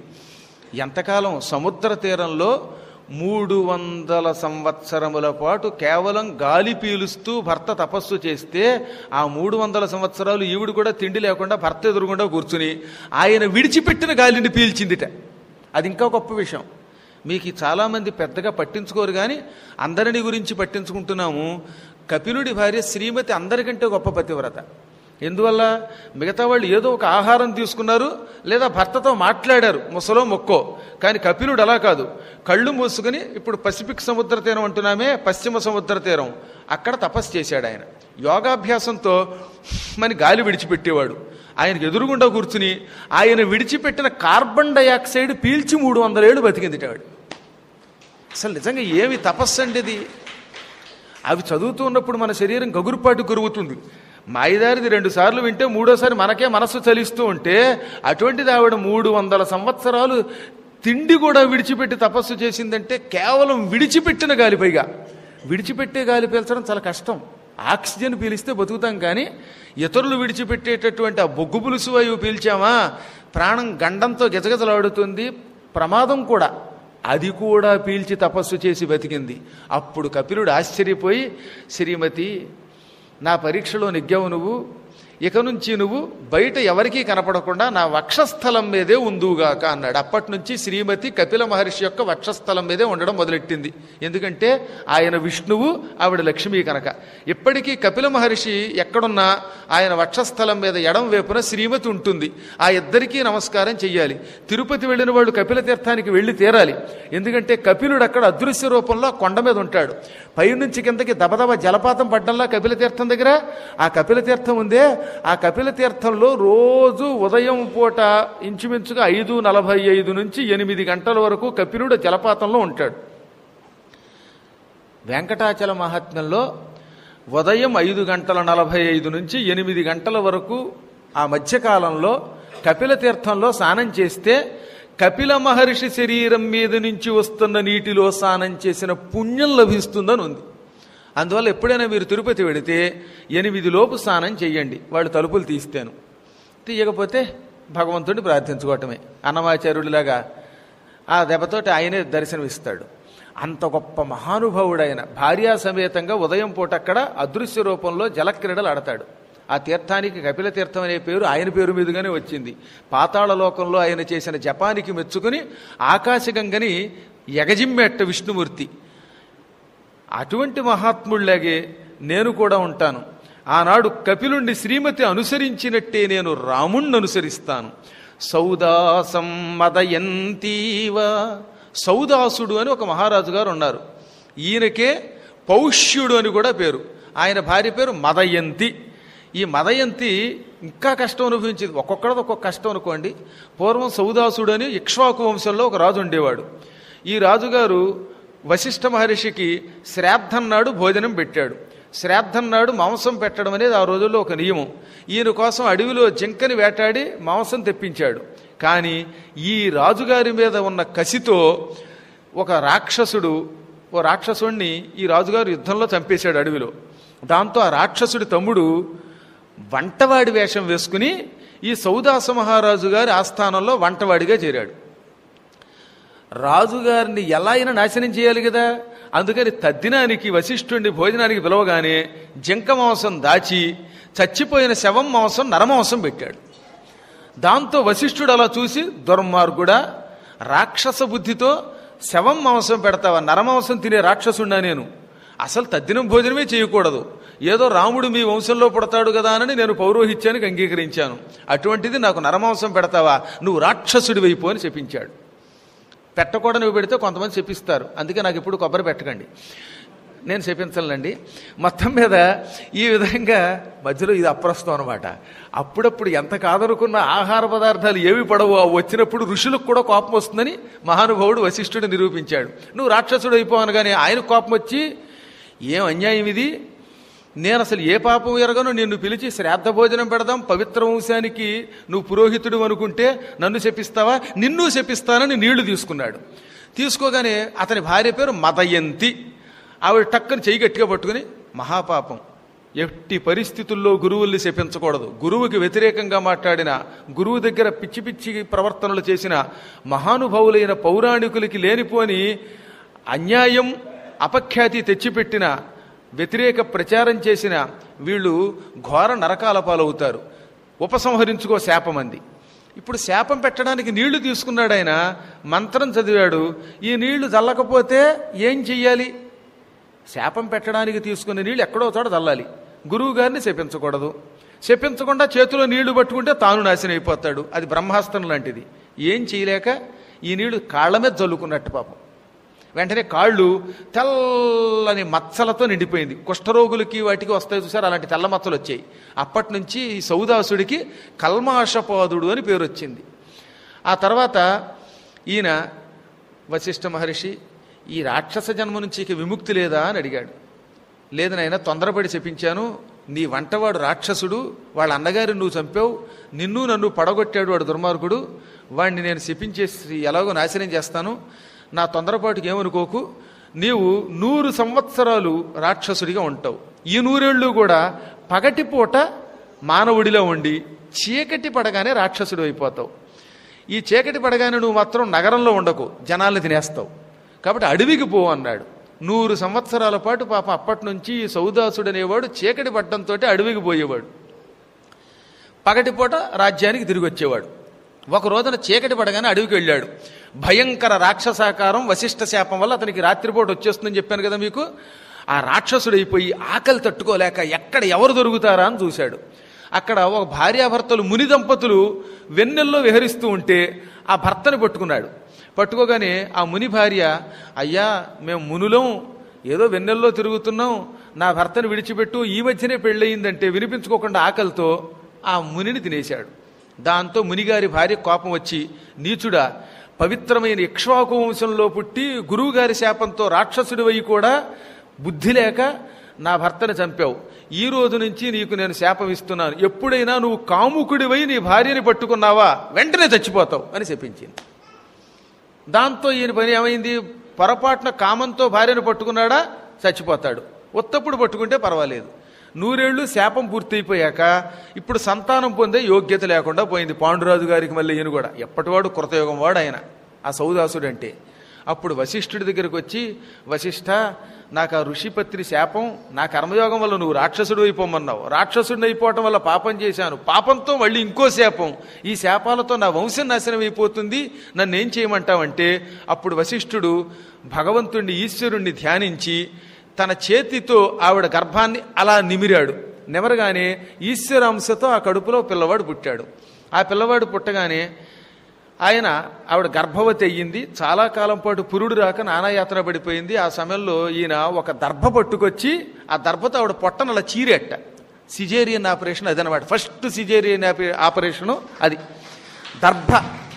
ఎంతకాలం సముద్ర తీరంలో మూడు వందల సంవత్సరముల పాటు కేవలం గాలి పీలుస్తూ భర్త తపస్సు చేస్తే ఆ మూడు వందల సంవత్సరాలు ఈవిడ కూడా తిండి లేకుండా భర్త ఎదురుగుండా కూర్చుని ఆయన విడిచిపెట్టిన గాలిని పీల్చిందిట అది ఇంకా గొప్ప విషయం మీకు ఈ చాలామంది పెద్దగా పట్టించుకోరు కానీ అందరిని గురించి పట్టించుకుంటున్నాము కపిలుడి భార్య శ్రీమతి అందరికంటే గొప్ప పతివ్రత ఎందువల్ల మిగతా వాళ్ళు ఏదో ఒక ఆహారం తీసుకున్నారు లేదా భర్తతో మాట్లాడారు ముసలో మొక్కో కానీ కపిలుడు అలా కాదు కళ్ళు మూసుకుని ఇప్పుడు పసిఫిక్ సముద్ర తీరం అంటున్నామే పశ్చిమ సముద్ర తీరం అక్కడ తపస్సు చేశాడు ఆయన యోగాభ్యాసంతో మన గాలి విడిచిపెట్టేవాడు ఆయనకు ఎదురుగుండా కూర్చుని ఆయన విడిచిపెట్టిన కార్బన్ డయాక్సైడ్ పీల్చి మూడు వందల ఏళ్ళు బతికిందిటాడు అసలు నిజంగా ఏమి తపస్సు అండి ఇది అవి చదువుతూ ఉన్నప్పుడు మన శరీరం గగురుపాటు గురుగుతుంది మాయిదారిది రెండు సార్లు వింటే మూడోసారి మనకే మనస్సు చలిస్తూ ఉంటే అటువంటిది ఆవిడ మూడు వందల సంవత్సరాలు తిండి కూడా విడిచిపెట్టి తపస్సు చేసిందంటే కేవలం విడిచిపెట్టిన గాలి పైగా విడిచిపెట్టే గాలి పీల్చడం చాలా కష్టం ఆక్సిజన్ పీలిస్తే బతుకుతాం కానీ ఇతరులు విడిచిపెట్టేటటువంటి ఆ బొగ్గు పులుసు వాయువు పీల్చామా ప్రాణం గండంతో గజగజలాడుతుంది ప్రమాదం కూడా అది కూడా పీల్చి తపస్సు చేసి బతికింది అప్పుడు కపిలుడు ఆశ్చర్యపోయి శ్రీమతి నా పరీక్షలో నెగ్గావు నువ్వు ఇక నుంచి నువ్వు బయట ఎవరికీ కనపడకుండా నా వక్షస్థలం మీదే ఉందువుగాక అన్నాడు అప్పటి నుంచి శ్రీమతి కపిల మహర్షి యొక్క వక్షస్థలం మీదే ఉండడం మొదలెట్టింది ఎందుకంటే ఆయన విష్ణువు ఆవిడ లక్ష్మీ కనుక ఇప్పటికీ కపిల మహర్షి ఎక్కడున్నా ఆయన వక్షస్థలం మీద ఎడం వైపున శ్రీమతి ఉంటుంది ఆ ఇద్దరికీ నమస్కారం చెయ్యాలి తిరుపతి వెళ్ళిన వాళ్ళు కపిల తీర్థానికి వెళ్ళి తీరాలి ఎందుకంటే కపిలుడు అక్కడ అదృశ్య రూపంలో కొండ మీద ఉంటాడు పైనుంచి కిందకి దబదబ జలపాతం పడ్డంలా కపిల తీర్థం దగ్గర ఆ కపిల తీర్థం ఉందే ఆ కపిల తీర్థంలో రోజు ఉదయం పూట ఇంచుమించుగా ఐదు నలభై ఐదు నుంచి ఎనిమిది గంటల వరకు కపిలుడు జలపాతంలో ఉంటాడు వెంకటాచల మహాత్మ్యంలో ఉదయం ఐదు గంటల నలభై ఐదు నుంచి ఎనిమిది గంటల వరకు ఆ మధ్యకాలంలో కపిల తీర్థంలో స్నానం చేస్తే కపిల మహర్షి శరీరం మీద నుంచి వస్తున్న నీటిలో స్నానం చేసిన పుణ్యం లభిస్తుందని ఉంది అందువల్ల ఎప్పుడైనా మీరు తిరుపతి వెడితే ఎనిమిది లోపు స్నానం చెయ్యండి వాళ్ళు తలుపులు తీస్తాను తీయకపోతే భగవంతుడిని ప్రార్థించుకోవటమే అన్నమాచార్యుడిలాగా ఆ దెబ్బతోటి ఆయనే దర్శనమిస్తాడు అంత గొప్ప మహానుభావుడైన భార్యా సమేతంగా ఉదయం పూట అక్కడ అదృశ్య రూపంలో జలక్రీడలు ఆడతాడు ఆ తీర్థానికి కపిల తీర్థం అనే పేరు ఆయన పేరు మీదుగానే వచ్చింది పాతాళ లోకంలో ఆయన చేసిన జపానికి మెచ్చుకుని ఆకాశగంగని ఎగజిమ్మెట్ట విష్ణుమూర్తి అటువంటి మహాత్ముళ్లాగే నేను కూడా ఉంటాను ఆనాడు కపిలుణ్ణి శ్రీమతి అనుసరించినట్టే నేను రాముణ్ణి అనుసరిస్తాను సౌదాసం మదయంతీవ సౌదాసుడు అని ఒక మహారాజు గారు ఉన్నారు ఈయనకే పౌష్యుడు అని కూడా పేరు ఆయన భార్య పేరు మదయంతి ఈ మదయంతి ఇంకా కష్టం అనుభవించింది ఒక్కొక్కడది ఒక్కొక్క కష్టం అనుకోండి పూర్వం సౌదాసుడు అని ఇక్ష్వాకు వంశంలో ఒక రాజు ఉండేవాడు ఈ రాజుగారు వశిష్ఠ మహర్షికి శ్రాద్ధం నాడు భోజనం పెట్టాడు శ్రాద్ధం నాడు మాంసం పెట్టడం అనేది ఆ రోజుల్లో ఒక నియమం ఈయన కోసం అడవిలో జింకని వేటాడి మాంసం తెప్పించాడు కానీ ఈ రాజుగారి మీద ఉన్న కసితో ఒక రాక్షసుడు ఓ రాక్షసుణ్ణి ఈ రాజుగారు యుద్ధంలో చంపేశాడు అడవిలో దాంతో ఆ రాక్షసుడి తమ్ముడు వంటవాడి వేషం వేసుకుని ఈ సౌదాస మహారాజు గారి ఆస్థానంలో వంటవాడిగా చేరాడు రాజుగారిని ఎలా అయినా నాశనం చేయాలి కదా అందుకని తద్దినానికి వశిష్ఠుడిని భోజనానికి పిలవగానే జింక మాంసం దాచి చచ్చిపోయిన శవం మాంసం నరమాంసం పెట్టాడు దాంతో వశిష్ఠుడు అలా చూసి దుర్మార్గుడా రాక్షస బుద్ధితో శవం మాంసం పెడతావా నరమాంసం తినే రాక్షసుండా నేను అసలు తద్దినం భోజనమే చేయకూడదు ఏదో రాముడు మీ వంశంలో పుడతాడు కదా అని నేను పౌరోహిత్యానికి అంగీకరించాను అటువంటిది నాకు నరమాంసం పెడతావా నువ్వు రాక్షసుడి వైపు అని చెప్పించాడు పెట్టకూడని పెడితే కొంతమంది చెప్పిస్తారు అందుకే నాకు ఇప్పుడు కొబ్బరి పెట్టకండి నేను చెప్పించాలండి మొత్తం మీద ఈ విధంగా మధ్యలో ఇది అప్రస్తుతం అనమాట అప్పుడప్పుడు ఎంత కాదనుకున్న ఆహార పదార్థాలు ఏవి పడవో అవి వచ్చినప్పుడు ఋషులకు కూడా కోపం వస్తుందని మహానుభావుడు వశిష్ఠుడు నిరూపించాడు నువ్వు రాక్షసుడు అయిపోవను కానీ ఆయన కోపం వచ్చి ఏం అన్యాయం ఇది నేను అసలు ఏ పాపం ఎరగను నిన్ను పిలిచి శ్రాద్ధ భోజనం పెడదాం పవిత్ర వంశానికి నువ్వు పురోహితుడు అనుకుంటే నన్ను శపిస్తావా నిన్ను శపిస్తానని నీళ్లు తీసుకున్నాడు తీసుకోగానే అతని భార్య పేరు మదయంతి ఆవిడ టక్కని చెయ్యి గట్టిగా పట్టుకుని మహాపాపం ఎట్టి పరిస్థితుల్లో గురువుల్ని శపించకూడదు గురువుకి వ్యతిరేకంగా మాట్లాడిన గురువు దగ్గర పిచ్చి పిచ్చి ప్రవర్తనలు చేసిన మహానుభావులైన పౌరాణికులకి లేనిపోని అన్యాయం అపఖ్యాతి తెచ్చిపెట్టిన వ్యతిరేక ప్రచారం చేసిన వీళ్ళు ఘోర నరకాల పాలవుతారు ఉపసంహరించుకో శాపం అంది ఇప్పుడు శాపం పెట్టడానికి నీళ్లు తీసుకున్నాడు ఆయన మంత్రం చదివాడు ఈ నీళ్లు చల్లకపోతే ఏం చెయ్యాలి శాపం పెట్టడానికి తీసుకున్న నీళ్లు ఎక్కడో చోట చల్లాలి గురువు గారిని శపించకూడదు శపించకుండా చేతిలో నీళ్లు పట్టుకుంటే తాను నాశనం అయిపోతాడు అది బ్రహ్మాస్త్రం లాంటిది ఏం చేయలేక ఈ నీళ్లు కాళ్ళ మీద జల్లుకున్నట్టు పాపం వెంటనే కాళ్ళు తెల్లని మచ్చలతో నిండిపోయింది కుష్ఠరోగులకి వాటికి వస్తాయి చూసారు అలాంటి తెల్ల మచ్చలు వచ్చాయి అప్పటి నుంచి ఈ సౌదాసుడికి కల్మాషపాదుడు అని పేరు వచ్చింది ఆ తర్వాత ఈయన వశిష్ఠ మహర్షి ఈ రాక్షస జన్మ నుంచి ఇక విముక్తి లేదా అని అడిగాడు లేదు నాయన తొందరపడి చెప్పించాను నీ వంటవాడు రాక్షసుడు వాళ్ళ అన్నగారిని నువ్వు చంపావు నిన్ను నన్ను పడగొట్టాడు వాడు దుర్మార్గుడు వాడిని నేను శపించేసి ఎలాగో నాశనం చేస్తాను నా తొందరపాటుకి ఏమనుకోకు నీవు నూరు సంవత్సరాలు రాక్షసుడిగా ఉంటావు ఈ నూరేళ్ళు కూడా పగటిపూట మానవుడిలో ఉండి చీకటి పడగానే రాక్షసుడు అయిపోతావు ఈ చీకటి పడగానే నువ్వు మాత్రం నగరంలో ఉండకు జనాల్ని తినేస్తావు కాబట్టి అడవికి పో అన్నాడు నూరు సంవత్సరాల పాటు పాప అప్పటి నుంచి ఈ సౌదాసుడు అనేవాడు చీకటి పడ్డంతో అడవికి పోయేవాడు పగటిపూట రాజ్యానికి తిరిగి వచ్చేవాడు ఒక రోజున చీకటి పడగానే అడవికి వెళ్ళాడు భయంకర రాక్షసాకారం వశిష్ఠ శాపం వల్ల అతనికి రాత్రిపూట వచ్చేస్తుందని చెప్పాను కదా మీకు ఆ రాక్షసుడైపోయి ఆకలి తట్టుకోలేక ఎక్కడ ఎవరు దొరుకుతారా అని చూశాడు అక్కడ ఒక భార్యాభర్తలు ముని దంపతులు వెన్నెల్లో విహరిస్తూ ఉంటే ఆ భర్తని పట్టుకున్నాడు పట్టుకోగానే ఆ ముని భార్య అయ్యా మేము మునులం ఏదో వెన్నెల్లో తిరుగుతున్నాం నా భర్తను విడిచిపెట్టు ఈ మధ్యనే పెళ్ళయిందంటే వినిపించుకోకుండా ఆకలితో ఆ మునిని తినేశాడు దాంతో మునిగారి భార్య కోపం వచ్చి నీచుడా పవిత్రమైన ఇక్ష్వాకు వంశంలో పుట్టి గురువుగారి శాపంతో రాక్షసుడివై కూడా బుద్ధి లేక నా భర్తను చంపావు ఈ రోజు నుంచి నీకు నేను శాపం ఇస్తున్నాను ఎప్పుడైనా నువ్వు కాముకుడివై నీ భార్యని పట్టుకున్నావా వెంటనే చచ్చిపోతావు అని చెప్పించింది దాంతో ఈయన పని ఏమైంది పొరపాటున కామంతో భార్యను పట్టుకున్నాడా చచ్చిపోతాడు ఉత్తప్పుడు పట్టుకుంటే పర్వాలేదు నూరేళ్లు శాపం పూర్తయిపోయాక ఇప్పుడు సంతానం పొందే యోగ్యత లేకుండా పోయింది పాండురాజు గారికి మళ్ళీ ఈయన కూడా ఎప్పటివాడు కృతయుగం వాడు ఆయన ఆ సౌదాసుడు అంటే అప్పుడు వశిష్ఠుడి దగ్గరికి వచ్చి వశిష్ఠ నాకు ఆ ఋషిపత్రి శాపం నా కర్మయోగం వల్ల నువ్వు రాక్షసుడు అయిపోమన్నావు రాక్షసుడిని అయిపోవటం వల్ల పాపం చేశాను పాపంతో మళ్ళీ ఇంకో శాపం ఈ శాపాలతో నా వంశం నాశనం అయిపోతుంది నన్ను ఏం చేయమంటావంటే అప్పుడు వశిష్ఠుడు భగవంతుణ్ణి ఈశ్వరుణ్ణి ధ్యానించి తన చేతితో ఆవిడ గర్భాన్ని అలా నిమిరాడు నిమరగానే ఈశ్వరాంశతో ఆ కడుపులో పిల్లవాడు పుట్టాడు ఆ పిల్లవాడు పుట్టగానే ఆయన ఆవిడ గర్భవతి అయ్యింది చాలా కాలం పాటు పురుడు రాక నానాయాత్ర పడిపోయింది ఆ సమయంలో ఈయన ఒక దర్భ పట్టుకొచ్చి ఆ దర్భతో ఆవిడ పొట్టను అలా చీరెట్ట సిజేరియన్ ఆపరేషన్ అదనమాట ఫస్ట్ సిజేరియన్ ఆపరేషను అది దర్భ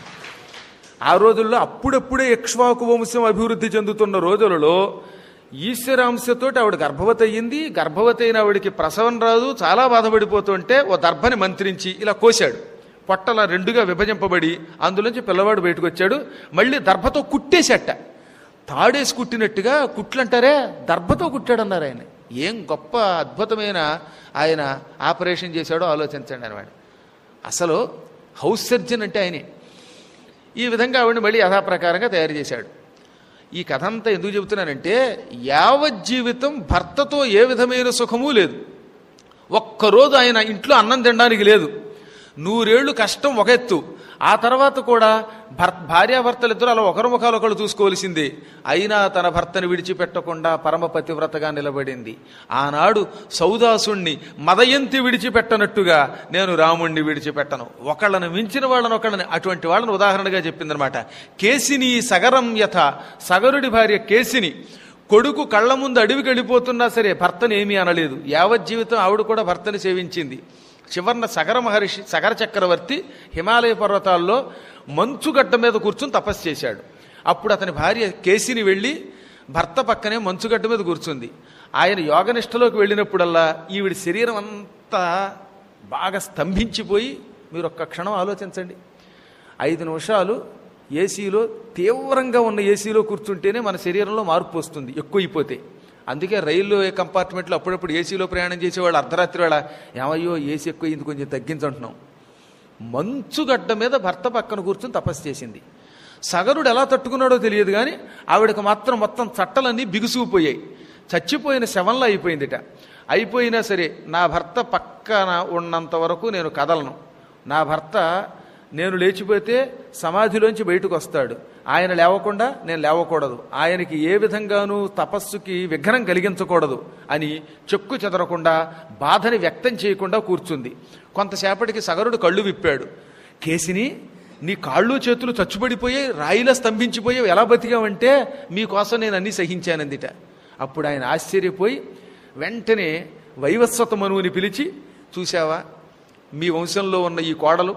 ఆ రోజుల్లో అప్పుడప్పుడే ఇక్ష్వాకు వంశం అభివృద్ధి చెందుతున్న రోజులలో ఈశ్వరాంశతోటి ఆవిడ గర్భవతి అయ్యింది గర్భవతి అయిన ఆవిడికి ప్రసవం రాదు చాలా బాధపడిపోతుంటే ఓ దర్భని మంత్రించి ఇలా కోశాడు పొట్టల రెండుగా విభజింపబడి అందులోంచి పిల్లవాడు బయటకు వచ్చాడు మళ్ళీ దర్భతో కుట్టేసేట తాడేసి కుట్టినట్టుగా కుట్లంటారే దర్భతో కుట్టాడన్నారు ఆయన ఏం గొప్ప అద్భుతమైన ఆయన ఆపరేషన్ చేశాడో ఆలోచించండి అనమాట అసలు హౌస్ సర్జన్ అంటే ఆయనే ఈ విధంగా ఆవిడని మళ్ళీ యథాప్రకారంగా తయారు చేశాడు ఈ కథ అంతా ఎందుకు చెబుతున్నానంటే యావజ్జీవితం భర్తతో ఏ విధమైన సుఖము లేదు ఒక్కరోజు ఆయన ఇంట్లో అన్నం తినడానికి లేదు నూరేళ్లు కష్టం ఒక ఎత్తు ఆ తర్వాత కూడా భర్ భార్యాభర్తలు ఇద్దరు అలా ఒకరి ముఖాలు ఒకరు చూసుకోవలసిందే అయినా తన భర్తను విడిచిపెట్టకుండా పరమ పతివ్రతగా నిలబడింది ఆనాడు సౌదాసుణ్ణి మదయంతి విడిచిపెట్టనట్టుగా నేను రాముణ్ణి విడిచిపెట్టను ఒకళ్ళని మించిన వాళ్ళని ఒకళ్ళని అటువంటి వాళ్ళని ఉదాహరణగా చెప్పిందనమాట కేసిని సగరం యథ సగరుడి భార్య కేసిని కొడుకు కళ్ళ ముందు అడవికి వెళ్ళిపోతున్నా సరే భర్తని ఏమీ అనలేదు యావజ్జీవితం ఆవిడ కూడా భర్తని సేవించింది చివరిన సగర మహర్షి సగర చక్రవర్తి హిమాలయ పర్వతాల్లో మంచుగడ్డ మీద కూర్చుని తపస్సు చేశాడు అప్పుడు అతని భార్య కేసిని వెళ్ళి భర్త పక్కనే మంచుగడ్డ మీద కూర్చుంది ఆయన యోగనిష్టలోకి వెళ్ళినప్పుడల్లా ఈవిడి శరీరం అంతా బాగా స్తంభించిపోయి మీరు ఒక్క క్షణం ఆలోచించండి ఐదు నిమిషాలు ఏసీలో తీవ్రంగా ఉన్న ఏసీలో కూర్చుంటేనే మన శరీరంలో మార్పు వస్తుంది ఎక్కువైపోతే అందుకే రైల్లో కంపార్ట్మెంట్లో అప్పుడప్పుడు ఏసీలో ప్రయాణం చేసేవాళ్ళు అర్ధరాత్రి వేళ ఏమయ్యో ఏసీ ఎక్కువైంది కొంచెం తగ్గించంటున్నాం మంచుగడ్డ మీద భర్త పక్కన కూర్చుని తపస్సు చేసింది సగరుడు ఎలా తట్టుకున్నాడో తెలియదు కానీ ఆవిడకి మాత్రం మొత్తం చట్టలన్నీ బిగుసుకుపోయాయి చచ్చిపోయిన శవంలా అయిపోయిందిట అయిపోయినా సరే నా భర్త పక్కన ఉన్నంత వరకు నేను కదలను నా భర్త నేను లేచిపోతే సమాధిలోంచి బయటకు వస్తాడు ఆయన లేవకుండా నేను లేవకూడదు ఆయనకి ఏ విధంగానూ తపస్సుకి విఘ్నం కలిగించకూడదు అని చెక్కు చెదరకుండా బాధని వ్యక్తం చేయకుండా కూర్చుంది కొంతసేపటికి సగరుడు కళ్ళు విప్పాడు కేసిని నీ కాళ్ళు చేతులు చచ్చుబడిపోయాయి రాయిలా స్తంభించిపోయావు ఎలా బతికావంటే మీకోసం నేను అన్నీ సహించానందిట అప్పుడు ఆయన ఆశ్చర్యపోయి వెంటనే వైవస్వత మనువుని పిలిచి చూశావా మీ వంశంలో ఉన్న ఈ కోడలు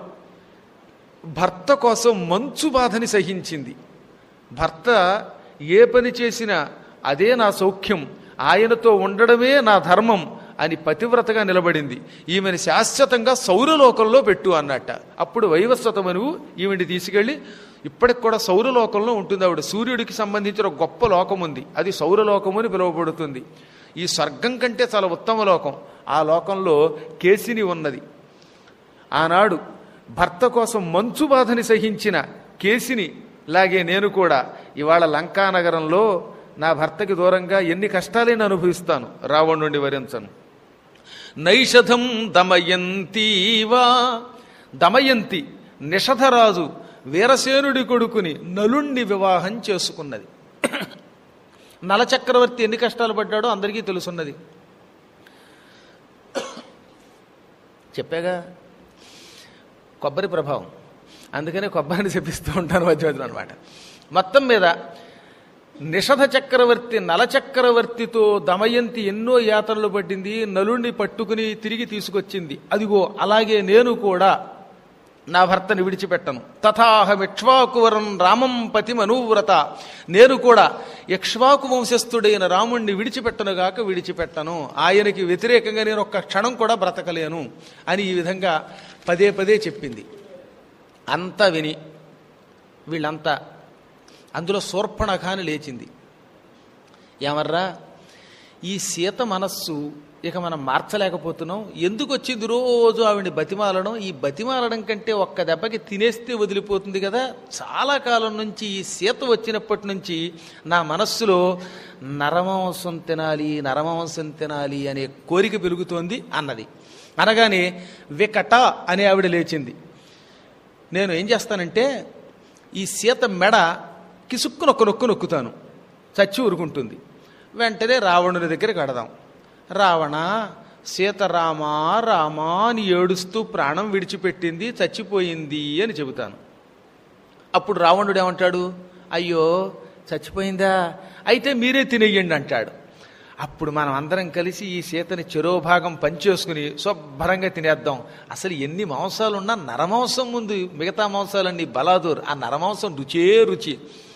భర్త కోసం మంచు బాధని సహించింది భర్త ఏ పని చేసినా అదే నా సౌఖ్యం ఆయనతో ఉండడమే నా ధర్మం అని పతివ్రతగా నిలబడింది ఈమెను శాశ్వతంగా సౌరలోకంలో పెట్టు అన్నట్ట అప్పుడు వైవస్వత మనువు ఈమెని తీసుకెళ్ళి ఇప్పటికి కూడా సౌరలోకంలో ఉంటుంది ఆవిడ సూర్యుడికి సంబంధించిన ఒక గొప్ప లోకం ఉంది అది సౌరలోకము అని పిలువబడుతుంది ఈ స్వర్గం కంటే చాలా ఉత్తమ లోకం ఆ లోకంలో కేసిని ఉన్నది ఆనాడు భర్త కోసం మంచు బాధని సహించిన కేసిని లాగే నేను కూడా ఇవాళ లంకానగరంలో నా భర్తకి దూరంగా ఎన్ని కష్టాలైనా అనుభవిస్తాను రావణుండి వరించను నైషధం దమయంతీవా దమయంతి నిషధరాజు వీరసేనుడి కొడుకుని నలుణ్ణి వివాహం చేసుకున్నది నలచక్రవర్తి ఎన్ని కష్టాలు పడ్డాడో అందరికీ తెలుసున్నది చెప్పాగా కొబ్బరి ప్రభావం అందుకనే కొబ్బరిని చెప్పిస్తూ ఉంటాను మధ్య మధ్యలో అనమాట మొత్తం మీద నిషధ చక్రవర్తి నలచక్రవర్తితో దమయంతి ఎన్నో యాత్రలు పట్టింది నలుణ్ణి పట్టుకుని తిరిగి తీసుకొచ్చింది అదిగో అలాగే నేను కూడా నా భర్తని విడిచిపెట్టను తథాహం ఇక్ష్వాకువరం రామం పతి మనూవ్రత నేను కూడా ఇక్ష్వాకు వంశస్థుడైన రాముణ్ణి విడిచిపెట్టనుగాక విడిచిపెట్టను ఆయనకి వ్యతిరేకంగా నేను ఒక్క క్షణం కూడా బ్రతకలేను అని ఈ విధంగా పదే పదే చెప్పింది అంతా విని వీళ్ళంతా అందులో శూర్పణఖాని లేచింది ఏమర్రా ఈ సీత మనస్సు ఇక మనం మార్చలేకపోతున్నాం ఎందుకు వచ్చింది రోజు ఆవిడ బతిమాలడం ఈ బతిమాలడం కంటే ఒక్క దెబ్బకి తినేస్తే వదిలిపోతుంది కదా చాలా కాలం నుంచి ఈ సీత వచ్చినప్పటి నుంచి నా మనస్సులో నరమాంసం తినాలి నరమాంసం తినాలి అనే కోరిక పెరుగుతోంది అన్నది అనగానే వికట అనే ఆవిడ లేచింది నేను ఏం చేస్తానంటే ఈ సీత మెడ కిసుక్కు నొక్కు నొక్కు నొక్కుతాను చచ్చి ఊరుకుంటుంది వెంటనే రావణుని దగ్గరికి కడదాం రావణ సీత రామా రామా అని ఏడుస్తూ ప్రాణం విడిచిపెట్టింది చచ్చిపోయింది అని చెబుతాను అప్పుడు రావణుడు ఏమంటాడు అయ్యో చచ్చిపోయిందా అయితే మీరే తినేయండి అంటాడు అప్పుడు మనం అందరం కలిసి ఈ సీతని చెరోభాగం పంచేసుకుని శుభ్రంగా తినేద్దాం అసలు ఎన్ని మాంసాలు ఉన్నా నరమాంసం ముందు మిగతా మాంసాలన్నీ బలాదూర్ ఆ నరమాంసం రుచే రుచి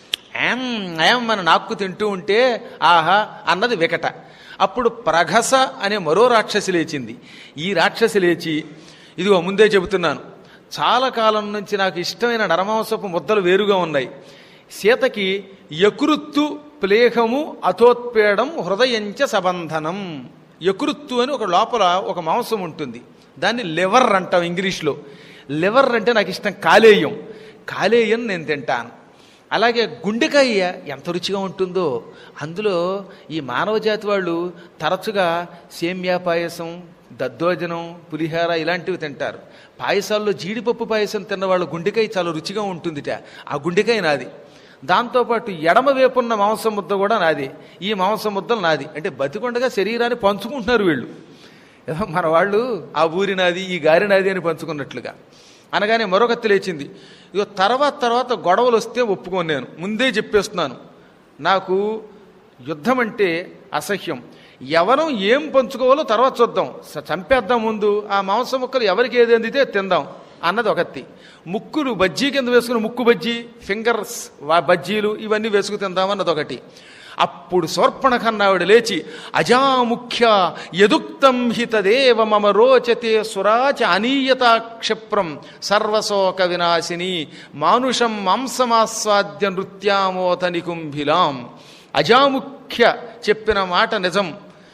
ఏం ఏం మన నాక్కు తింటూ ఉంటే ఆహా అన్నది వికట అప్పుడు ప్రఘస అనే మరో రాక్షసి లేచింది ఈ రాక్షసి లేచి ఇదిగో ముందే చెబుతున్నాను చాలా కాలం నుంచి నాకు ఇష్టమైన నరమాంసపు ముద్దలు వేరుగా ఉన్నాయి సీతకి యకృత్తు ప్లేహము అథోత్పేడం హృదయంచ సబంధనం యకృత్తు అని ఒక లోపల ఒక మాంసం ఉంటుంది దాన్ని లివర్ అంటాం ఇంగ్లీష్లో లివర్ అంటే నాకు ఇష్టం కాలేయం కాలేయం నేను తింటాను అలాగే గుండెకాయ ఎంత రుచిగా ఉంటుందో అందులో ఈ మానవ జాతి వాళ్ళు తరచుగా సేమ్యా పాయసం దద్దోజనం పులిహార ఇలాంటివి తింటారు పాయసాల్లో జీడిపప్పు పాయసం తిన్న వాళ్ళ గుండెకాయ చాలా రుచిగా ఉంటుందిట ఆ గుండెకాయ నాది దాంతోపాటు ఎడమ వేపున్న మాంసం ముద్ద కూడా నాది ఈ మాంసం ముద్దలు నాది అంటే బతికొండగా శరీరాన్ని పంచుకుంటున్నారు వీళ్ళు ఏదో మన వాళ్ళు ఆ ఊరి నాది ఈ గారి నాది అని పంచుకున్నట్లుగా అనగానే మరొకత్తి లేచింది ఇగో తర్వాత తర్వాత గొడవలు వస్తే ఒప్పుకోను నేను ముందే చెప్పేస్తున్నాను నాకు యుద్ధం అంటే అసహ్యం ఎవరం ఏం పంచుకోవాలో తర్వాత చూద్దాం స- చంపేద్దాం ముందు ఆ మాంసం ముక్కలు ఎవరికి ఏది అందితే తిందాం అన్నది ఒకటి ముక్కులు బజ్జీ కింద వేసుకుని ముక్కు బజ్జీ ఫింగర్స్ వా బజ్జీలు ఇవన్నీ వేసుకు తిందామన్నది ఒకటి అప్పుడు శోర్పణ కన్నావిడ లేచి అజాముఖ్య యదుక్తం హితదేవ మమ రోచతే సురాచ అనీయతా క్షిప్రం సర్వశోక వినాశిని మానుషం మాంసమాస్వాద్య నృత్యామోత నికుంభిలాం అజాముఖ్య చెప్పిన మాట నిజం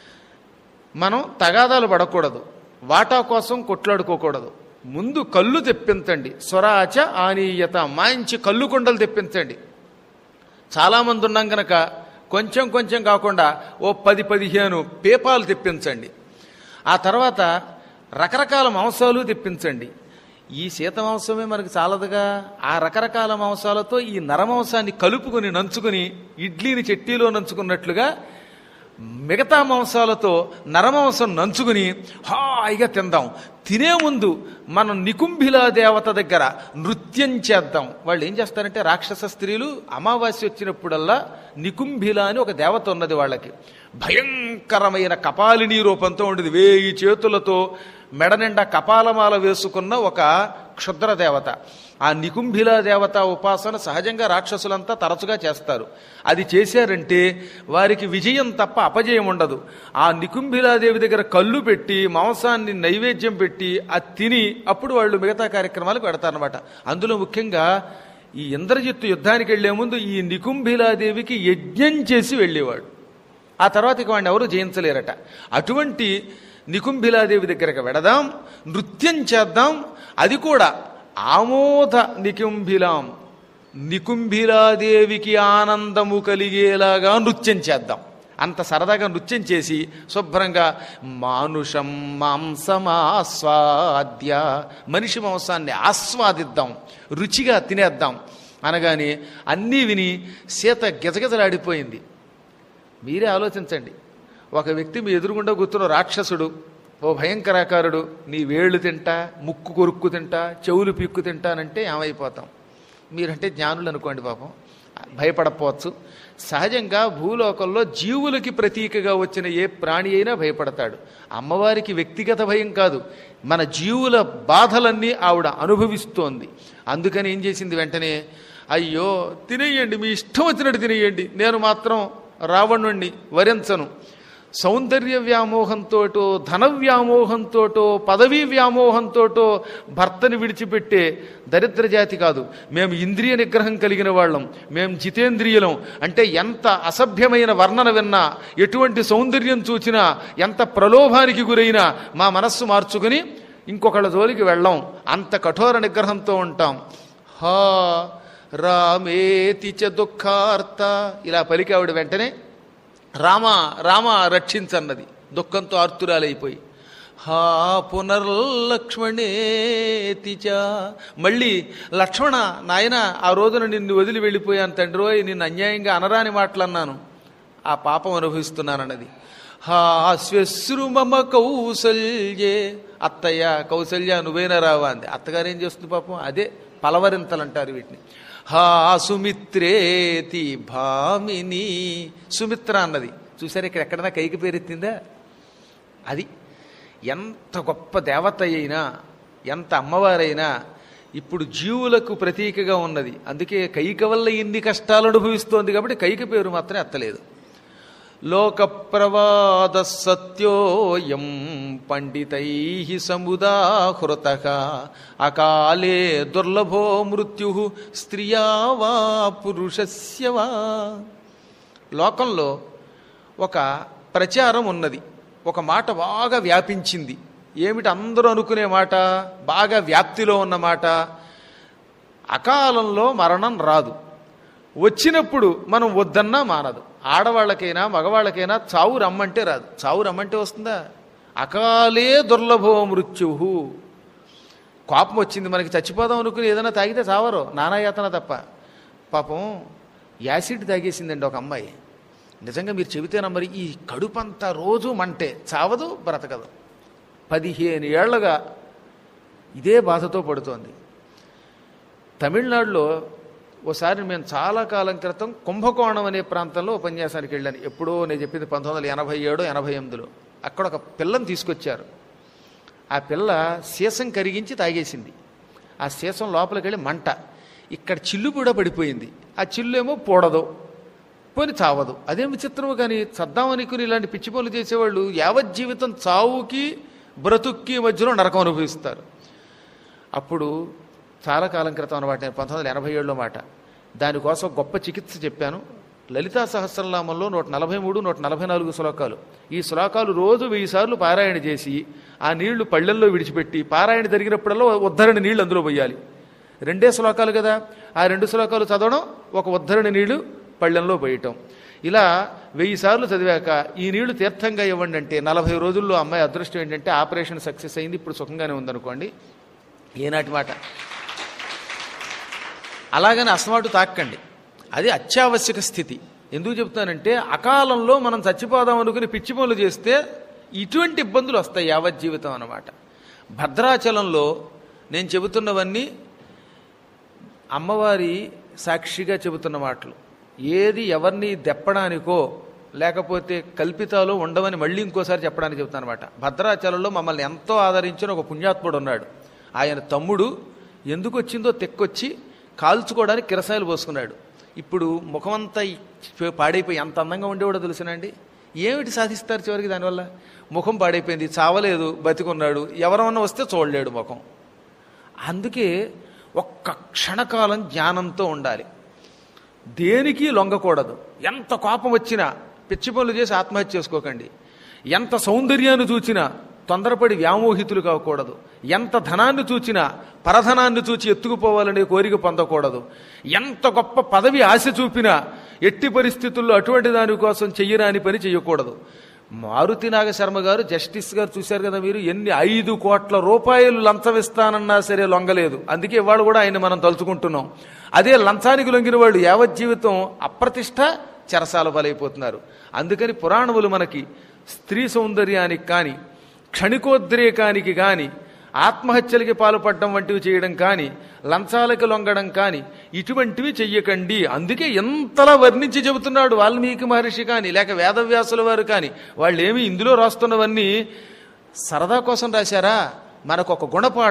మనం తగాదాలు పడకూడదు వాటా కోసం కొట్లాడుకోకూడదు ముందు కళ్ళు తెప్పించండి స్వరాచ ఆనీయత మంచి కళ్ళు కొండలు తెప్పించండి చాలామంది ఉన్నాం కనుక కొంచెం కొంచెం కాకుండా ఓ పది పదిహేను పేపాలు తెప్పించండి ఆ తర్వాత రకరకాల మాంసాలు తెప్పించండి ఈ సీత మాంసమే మనకు చాలదుగా ఆ రకరకాల మాంసాలతో ఈ నరమాంసాన్ని కలుపుకొని నంచుకుని ఇడ్లీని చెట్టీలో నంచుకున్నట్లుగా మిగతా మాంసాలతో నరమాంసం నంచుకుని హాయిగా తిందాం తినే ముందు మనం నికుంభిలా దేవత దగ్గర నృత్యం చేద్దాం వాళ్ళు ఏం చేస్తారంటే రాక్షస స్త్రీలు అమావాస్య వచ్చినప్పుడల్లా నికుంభిల అని ఒక దేవత ఉన్నది వాళ్ళకి భయంకరమైన కపాలిని రూపంతో ఉండేది వేయి చేతులతో మెడ నిండా కపాలమాల వేసుకున్న ఒక క్షుద్ర దేవత ఆ నికుంభిలా దేవత ఉపాసన సహజంగా రాక్షసులంతా తరచుగా చేస్తారు అది చేశారంటే వారికి విజయం తప్ప అపజయం ఉండదు ఆ నికుంభిలాదేవి దగ్గర కళ్ళు పెట్టి మాంసాన్ని నైవేద్యం పెట్టి అది తిని అప్పుడు వాళ్ళు మిగతా కార్యక్రమాలకు పెడతారనమాట అందులో ముఖ్యంగా ఈ ఇంద్రజిత్తు యుద్ధానికి వెళ్లే ముందు ఈ నికుంభిలాదేవికి యజ్ఞం చేసి వెళ్ళేవాడు ఆ తర్వాత ఇక వాడిని ఎవరు జయించలేరట అటువంటి నికుంభిలాదేవి దగ్గరకు వెడదాం నృత్యం చేద్దాం అది కూడా ఆమోద నికుంభిలాం నికుంభిలాదేవికి ఆనందము కలిగేలాగా నృత్యం చేద్దాం అంత సరదాగా నృత్యం చేసి శుభ్రంగా మానుషం మాంసమాస్వాద్య మనిషి మాంసాన్ని ఆస్వాదిద్దాం రుచిగా తినేద్దాం అనగానే అన్నీ విని సీత గిజగిజలాడిపోయింది మీరే ఆలోచించండి ఒక వ్యక్తి మీ ఎదురుగుండా కూర్చున్న రాక్షసుడు ఓ భయంకరాకారుడు నీ వేళ్ళు తింటా ముక్కు కొరుక్కు తింటా చెవులు పిక్కు తింటానంటే ఏమైపోతాం మీరంటే జ్ఞానులు అనుకోండి పాపం భయపడపోవచ్చు సహజంగా భూలోకంలో జీవులకి ప్రతీకగా వచ్చిన ఏ ప్రాణి అయినా భయపడతాడు అమ్మవారికి వ్యక్తిగత భయం కాదు మన జీవుల బాధలన్నీ ఆవిడ అనుభవిస్తోంది అందుకని ఏం చేసింది వెంటనే అయ్యో తినేయండి మీ ఇష్టం వచ్చినట్టు తినేయండి నేను మాత్రం రావణుణ్ణి వరించను సౌందర్య వ్యామోహంతోటో ధన వ్యామోహంతోటో పదవీ వ్యామోహంతోటో భర్తని విడిచిపెట్టే దరిద్ర జాతి కాదు మేము ఇంద్రియ నిగ్రహం కలిగిన వాళ్ళం మేము జితేంద్రియులం అంటే ఎంత అసభ్యమైన వర్ణన విన్నా ఎటువంటి సౌందర్యం చూచినా ఎంత ప్రలోభానికి గురైనా మా మనస్సు మార్చుకుని ఇంకొకళ్ళ జోలికి వెళ్ళాం అంత కఠోర నిగ్రహంతో ఉంటాం హా రామేతి చ దుఃఖార్త ఇలా పలికి ఆవిడ వెంటనే రామ రామ రక్షించన్నది దుఃఖంతో ఆర్తురాలైపోయి హా పునర్లక్ష్మణేతి చ మళ్ళీ లక్ష్మణ నాయన ఆ రోజున నిన్ను వదిలి వెళ్ళిపోయాను తండ్రి నిన్ను అన్యాయంగా అనరాని మాటలన్నాను ఆ పాపం అనుభవిస్తున్నానన్నది హాస్యశ్రు మమ కౌసల్యే అత్తయ్య కౌసల్య నువ్వేనా రావా అంది అత్తగారు ఏం చేస్తుంది పాపం అదే పలవరింతలు అంటారు వీటిని హా సుమిత్రేతి భామిని సుమిత్ర అన్నది చూసారు ఇక్కడ ఎక్కడైనా కైకి పేరెత్తిందా అది ఎంత గొప్ప దేవత అయినా ఎంత అమ్మవారైనా ఇప్పుడు జీవులకు ప్రతీకగా ఉన్నది అందుకే కైక వల్ల ఇన్ని కష్టాలు అనుభవిస్తోంది కాబట్టి కైక పేరు మాత్రం ఎత్తలేదు లోక ప్రవాద సత్యోయం పండితై సముదాహృత అకాలే దుర్లభో మృత్యు స్త్రియా వా పురుషస్య వా లోకంలో ఒక ప్రచారం ఉన్నది ఒక మాట బాగా వ్యాపించింది ఏమిటి అందరూ అనుకునే మాట బాగా వ్యాప్తిలో ఉన్న మాట అకాలంలో మరణం రాదు వచ్చినప్పుడు మనం వద్దన్నా మానదు ఆడవాళ్ళకైనా మగవాళ్ళకైనా చావు రమ్మంటే రాదు చావు రమ్మంటే వస్తుందా అకాలే దుర్లభో మృత్యు కోపం వచ్చింది మనకి చచ్చిపోదాం అనుకుని ఏదైనా తాగితే చావరు నానాయాతన తప్ప పాపం యాసిడ్ తాగేసిందండి ఒక అమ్మాయి నిజంగా మీరు చెబితేనా మరి ఈ కడుపంతా రోజు మంటే చావదు బ్రతకదు పదిహేను ఏళ్లగా ఇదే బాధతో పడుతోంది తమిళనాడులో ఓసారి మేము చాలా కాలం క్రితం కుంభకోణం అనే ప్రాంతంలో ఉపన్యాసానికి వెళ్ళాను ఎప్పుడో నేను చెప్పింది పంతొమ్మిది వందల ఎనభై ఏడు ఎనభై ఎనిమిదిలో అక్కడ ఒక పిల్లని తీసుకొచ్చారు ఆ పిల్ల సీసం కరిగించి తాగేసింది ఆ సీసం లోపలికి వెళ్ళి మంట ఇక్కడ చిల్లు కూడా పడిపోయింది ఆ చిల్లు ఏమో పోడదు పోని చావదు అదేం విచిత్రమో కానీ చద్దామనుకుని ఇలాంటి పిచ్చి పనులు చేసేవాళ్ళు యావత్ జీవితం చావుకి బ్రతుక్కి మధ్యలో నరకం అనుభవిస్తారు అప్పుడు చాలా కాలం క్రితం అనమాట నేను పంతొమ్మిది వందల ఎనభై ఏడులో మాట దానికోసం గొప్ప చికిత్స చెప్పాను లలితా సహస్రనామంలో నూట నలభై మూడు నూట నలభై నాలుగు శ్లోకాలు ఈ శ్లోకాలు రోజు వెయ్యి సార్లు పారాయణ చేసి ఆ నీళ్లు పళ్ళెల్లో విడిచిపెట్టి పారాయణ జరిగినప్పుడల్లా ఉద్ధరణ నీళ్లు అందులో పోయాలి రెండే శ్లోకాలు కదా ఆ రెండు శ్లోకాలు చదవడం ఒక ఉద్ధరణ నీళ్లు పళ్ళెంలో పోయటం ఇలా వెయ్యి సార్లు చదివాక ఈ నీళ్లు తీర్థంగా ఇవ్వండి అంటే నలభై రోజుల్లో అమ్మాయి అదృష్టం ఏంటంటే ఆపరేషన్ సక్సెస్ అయింది ఇప్పుడు సుఖంగానే ఉందనుకోండి ఏనాటి మాట అలాగని అసమాటు తాకండి అది అత్యావశ్యక స్థితి ఎందుకు చెప్తానంటే అకాలంలో మనం చచ్చిపోదాం అనుకుని పిచ్చి పనులు చేస్తే ఇటువంటి ఇబ్బందులు వస్తాయి యావత్ జీవితం అన్నమాట భద్రాచలంలో నేను చెబుతున్నవన్నీ అమ్మవారి సాక్షిగా చెబుతున్న మాటలు ఏది ఎవరిని దెప్పడానికో లేకపోతే కల్పితాలు ఉండవని మళ్ళీ ఇంకోసారి చెప్పడానికి చెబుతాను అనమాట భద్రాచలంలో మమ్మల్ని ఎంతో ఆదరించిన ఒక పుణ్యాత్ముడు ఉన్నాడు ఆయన తమ్ముడు ఎందుకు వచ్చిందో తెక్కొచ్చి కాల్చుకోవడానికి కిరసాయలు పోసుకున్నాడు ఇప్పుడు ముఖమంతా ఈ పాడైపోయి ఎంత అందంగా ఉండేవాడో తెలుసునండి ఏమిటి సాధిస్తారు చివరికి దానివల్ల ముఖం పాడైపోయింది చావలేదు బతికున్నాడు ఎవరన్నా వస్తే చూడలేడు ముఖం అందుకే ఒక్క క్షణకాలం జ్ఞానంతో ఉండాలి దేనికి లొంగకూడదు ఎంత కోపం వచ్చినా పిచ్చి పనులు చేసి ఆత్మహత్య చేసుకోకండి ఎంత సౌందర్యాన్ని చూచినా తొందరపడి వ్యామోహితులు కాకూడదు ఎంత ధనాన్ని చూచినా పరధనాన్ని చూచి ఎత్తుకుపోవాలనే కోరిక పొందకూడదు ఎంత గొప్ప పదవి ఆశ చూపినా ఎట్టి పరిస్థితుల్లో అటువంటి దానికోసం చెయ్యరాని పని చెయ్యకూడదు మారుతి నాగశర్మ గారు జస్టిస్ గారు చూశారు కదా మీరు ఎన్ని ఐదు కోట్ల రూపాయలు లంచం ఇస్తానన్నా సరే లొంగలేదు అందుకే ఇవాళ కూడా ఆయన మనం తలుచుకుంటున్నాం అదే లంచానికి లొంగిన వాళ్ళు యావత్ జీవితం అప్రతిష్ట చెరసాల బలైపోతున్నారు అందుకని పురాణములు మనకి స్త్రీ సౌందర్యానికి కానీ క్షణికోద్రేకానికి కానీ ఆత్మహత్యలకి పాల్పడడం వంటివి చేయడం కానీ లంచాలకి లొంగడం కానీ ఇటువంటివి చెయ్యకండి అందుకే ఎంతలా వర్ణించి చెబుతున్నాడు వాల్మీకి మహర్షి కానీ లేక వేదవ్యాసుల వారు కానీ వాళ్ళు ఏమి ఇందులో రాస్తున్నవన్నీ సరదా కోసం రాశారా మనకు ఒక గుణపాఠం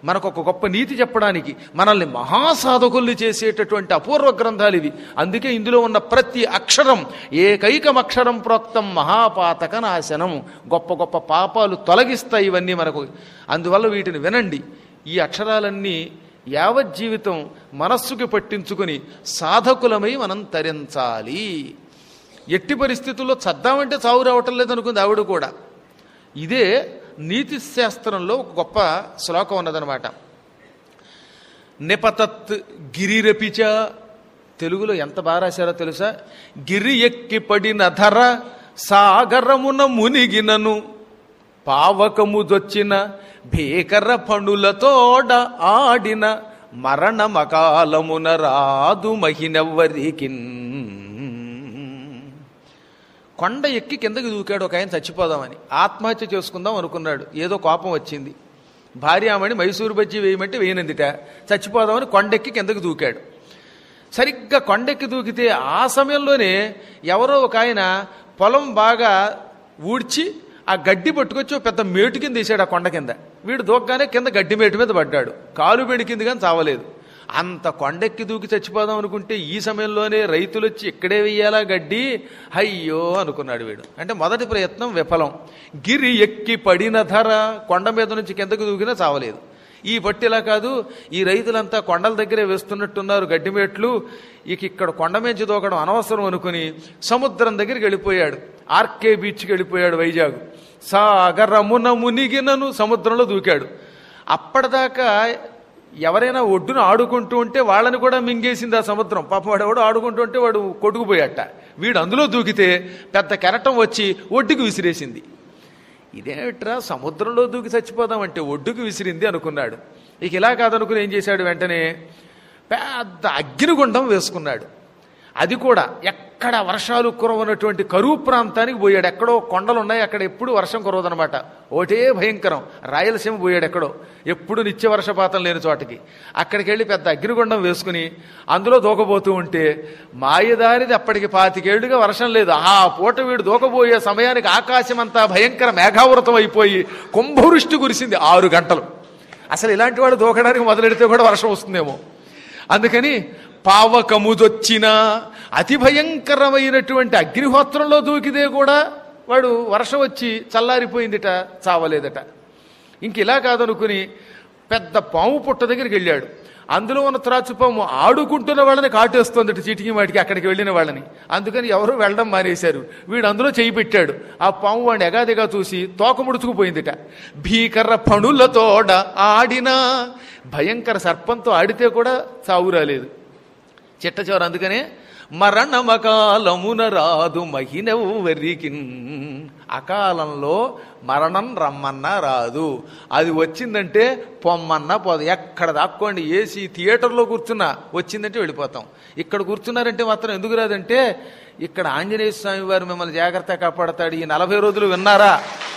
మనకు ఒక గొప్ప నీతి చెప్పడానికి మనల్ని మహాసాధకుల్ని చేసేటటువంటి అపూర్వ గ్రంథాలు ఇవి అందుకే ఇందులో ఉన్న ప్రతి అక్షరం ఏకైకం అక్షరం ప్రోక్తం మహాపాతక నాశనం గొప్ప గొప్ప పాపాలు తొలగిస్తాయి ఇవన్నీ మనకు అందువల్ల వీటిని వినండి ఈ అక్షరాలన్నీ యావత్ జీవితం మనస్సుకి పట్టించుకుని సాధకులమై మనం తరించాలి ఎట్టి పరిస్థితుల్లో చద్దామంటే చావు రావటం లేదనుకుంది ఆవిడ కూడా ఇదే నీతి శాస్త్రంలో ఒక గొప్ప శ్లోకం ఉన్నదనమాట నిపతత్ గిరిరపిచ తెలుగులో ఎంత బాగా రాశారో తెలుసా గిరి ఎక్కి పడిన ధర సాగరమున మునిగినను పావకముదొచ్చిన భీకర పణులతోడ ఆడిన మరణమకాలమున రాదు మహినెవ్వరికిన్ కొండ ఎక్కి కిందకి దూకాడు ఒక ఆయన చచ్చిపోదామని ఆత్మహత్య చేసుకుందాం అనుకున్నాడు ఏదో కోపం వచ్చింది భార్యామణి మైసూరు బజ్జీ వేయమంటే వేయనందిట చచ్చిపోదామని కొండెక్కి కిందకి దూకాడు సరిగ్గా కొండెక్కి దూకితే ఆ సమయంలోనే ఎవరో ఒక ఆయన పొలం బాగా ఊడ్చి ఆ గడ్డి పట్టుకొచ్చి ఒక పెద్ద మేటు కింద తీసాడు ఆ కొండ కింద వీడు దూకగానే కింద గడ్డి మేటు మీద పడ్డాడు కాలు బెడికింది కానీ చావలేదు అంత కొండెక్కి దూకి చచ్చిపోదాం అనుకుంటే ఈ సమయంలోనే రైతులు వచ్చి ఇక్కడే వెయ్యాలా గడ్డి అయ్యో అనుకున్నాడు వీడు అంటే మొదటి ప్రయత్నం విఫలం గిరి ఎక్కి పడిన ధర కొండ మీద నుంచి కిందకి దూకినా చావలేదు ఈ పట్టి ఇలా కాదు ఈ రైతులంతా కొండల దగ్గరే వేస్తున్నట్టున్నారు గడ్డిమేట్లు ఇక ఇక్కడ కొండ మించి దూకడం అనవసరం అనుకుని సముద్రం దగ్గరికి వెళ్ళిపోయాడు ఆర్కే బీచ్కి వెళ్ళిపోయాడు వైజాగ్ సాగరమున మునిగినను సముద్రంలో దూకాడు అప్పటిదాకా ఎవరైనా ఒడ్డున ఆడుకుంటూ ఉంటే వాళ్ళని కూడా మింగేసింది ఆ సముద్రం పాపం వాడు ఎవడో ఆడుకుంటూ ఉంటే వాడు కొట్టుకుపోయాట వీడు అందులో దూకితే పెద్ద కెరటం వచ్చి ఒడ్డుకు విసిరేసింది ఇదేమిట్రా సముద్రంలో దూకి చచ్చిపోదామంటే ఒడ్డుకు విసిరింది అనుకున్నాడు ఇక ఇలా కాదనుకుని ఏం చేశాడు వెంటనే పెద్ద అగ్నిగుండం వేసుకున్నాడు అది కూడా ఎక్కడ వర్షాలు కురవనటువంటి కరువు ప్రాంతానికి పోయాడు ఎక్కడో కొండలు ఉన్నాయి అక్కడ ఎప్పుడు వర్షం కురవదనమాట ఒకటే భయంకరం రాయలసీమ పోయాడు ఎక్కడో ఎప్పుడు నిత్య వర్షపాతం లేని చోటకి అక్కడికి వెళ్ళి పెద్ద అగ్నిగుండం వేసుకుని అందులో దూకబోతూ ఉంటే మాయదారిది అప్పటికి పాతికేళ్లుగా వర్షం లేదు ఆ పూట వీడు దూకబోయే సమయానికి ఆకాశం అంతా భయంకర మేఘావృతం అయిపోయి కుంభవృష్టి కురిసింది ఆరు గంటలు అసలు ఇలాంటి వాడు దూకడానికి మొదలెడితే కూడా వర్షం వస్తుందేమో అందుకని పావకముదొచ్చిన అతి భయంకరమైనటువంటి అగ్నిహోత్రంలో దూకితే కూడా వాడు వర్షం వచ్చి చల్లారిపోయిందిట చావలేదట ఇంక ఇలా కాదనుకుని పెద్ద పాము పుట్ట దగ్గరికి వెళ్ళాడు అందులో ఉన్న త్రాచుపాము ఆడుకుంటున్న వాళ్ళని కాటేస్తోందట చీటికి వాటికి అక్కడికి వెళ్ళిన వాళ్ళని అందుకని ఎవరు వెళ్ళడం మానేశారు వీడు అందులో చేయి పెట్టాడు ఆ పాము వాడిని ఎగాదిగా చూసి తోక ముడుచుకుపోయిందిట భీకర పణులతోడ ఆడిన భయంకర సర్పంతో ఆడితే కూడా చావు రాలేదు చిట్ట చివరి అందుకనే మరణమకాలమున రాదు మహినెవ్వరికి అకాలంలో మరణం రమ్మన్నా రాదు అది వచ్చిందంటే పొమ్మన్నా పోదు ఎక్కడ దాక్కోండి ఏసీ థియేటర్లో కూర్చున్నా వచ్చిందంటే వెళ్ళిపోతాం ఇక్కడ కూర్చున్నారంటే మాత్రం ఎందుకు రాదంటే ఇక్కడ ఆంజనేయ స్వామి వారు మిమ్మల్ని జాగ్రత్త కాపాడతాడు ఈ నలభై రోజులు విన్నారా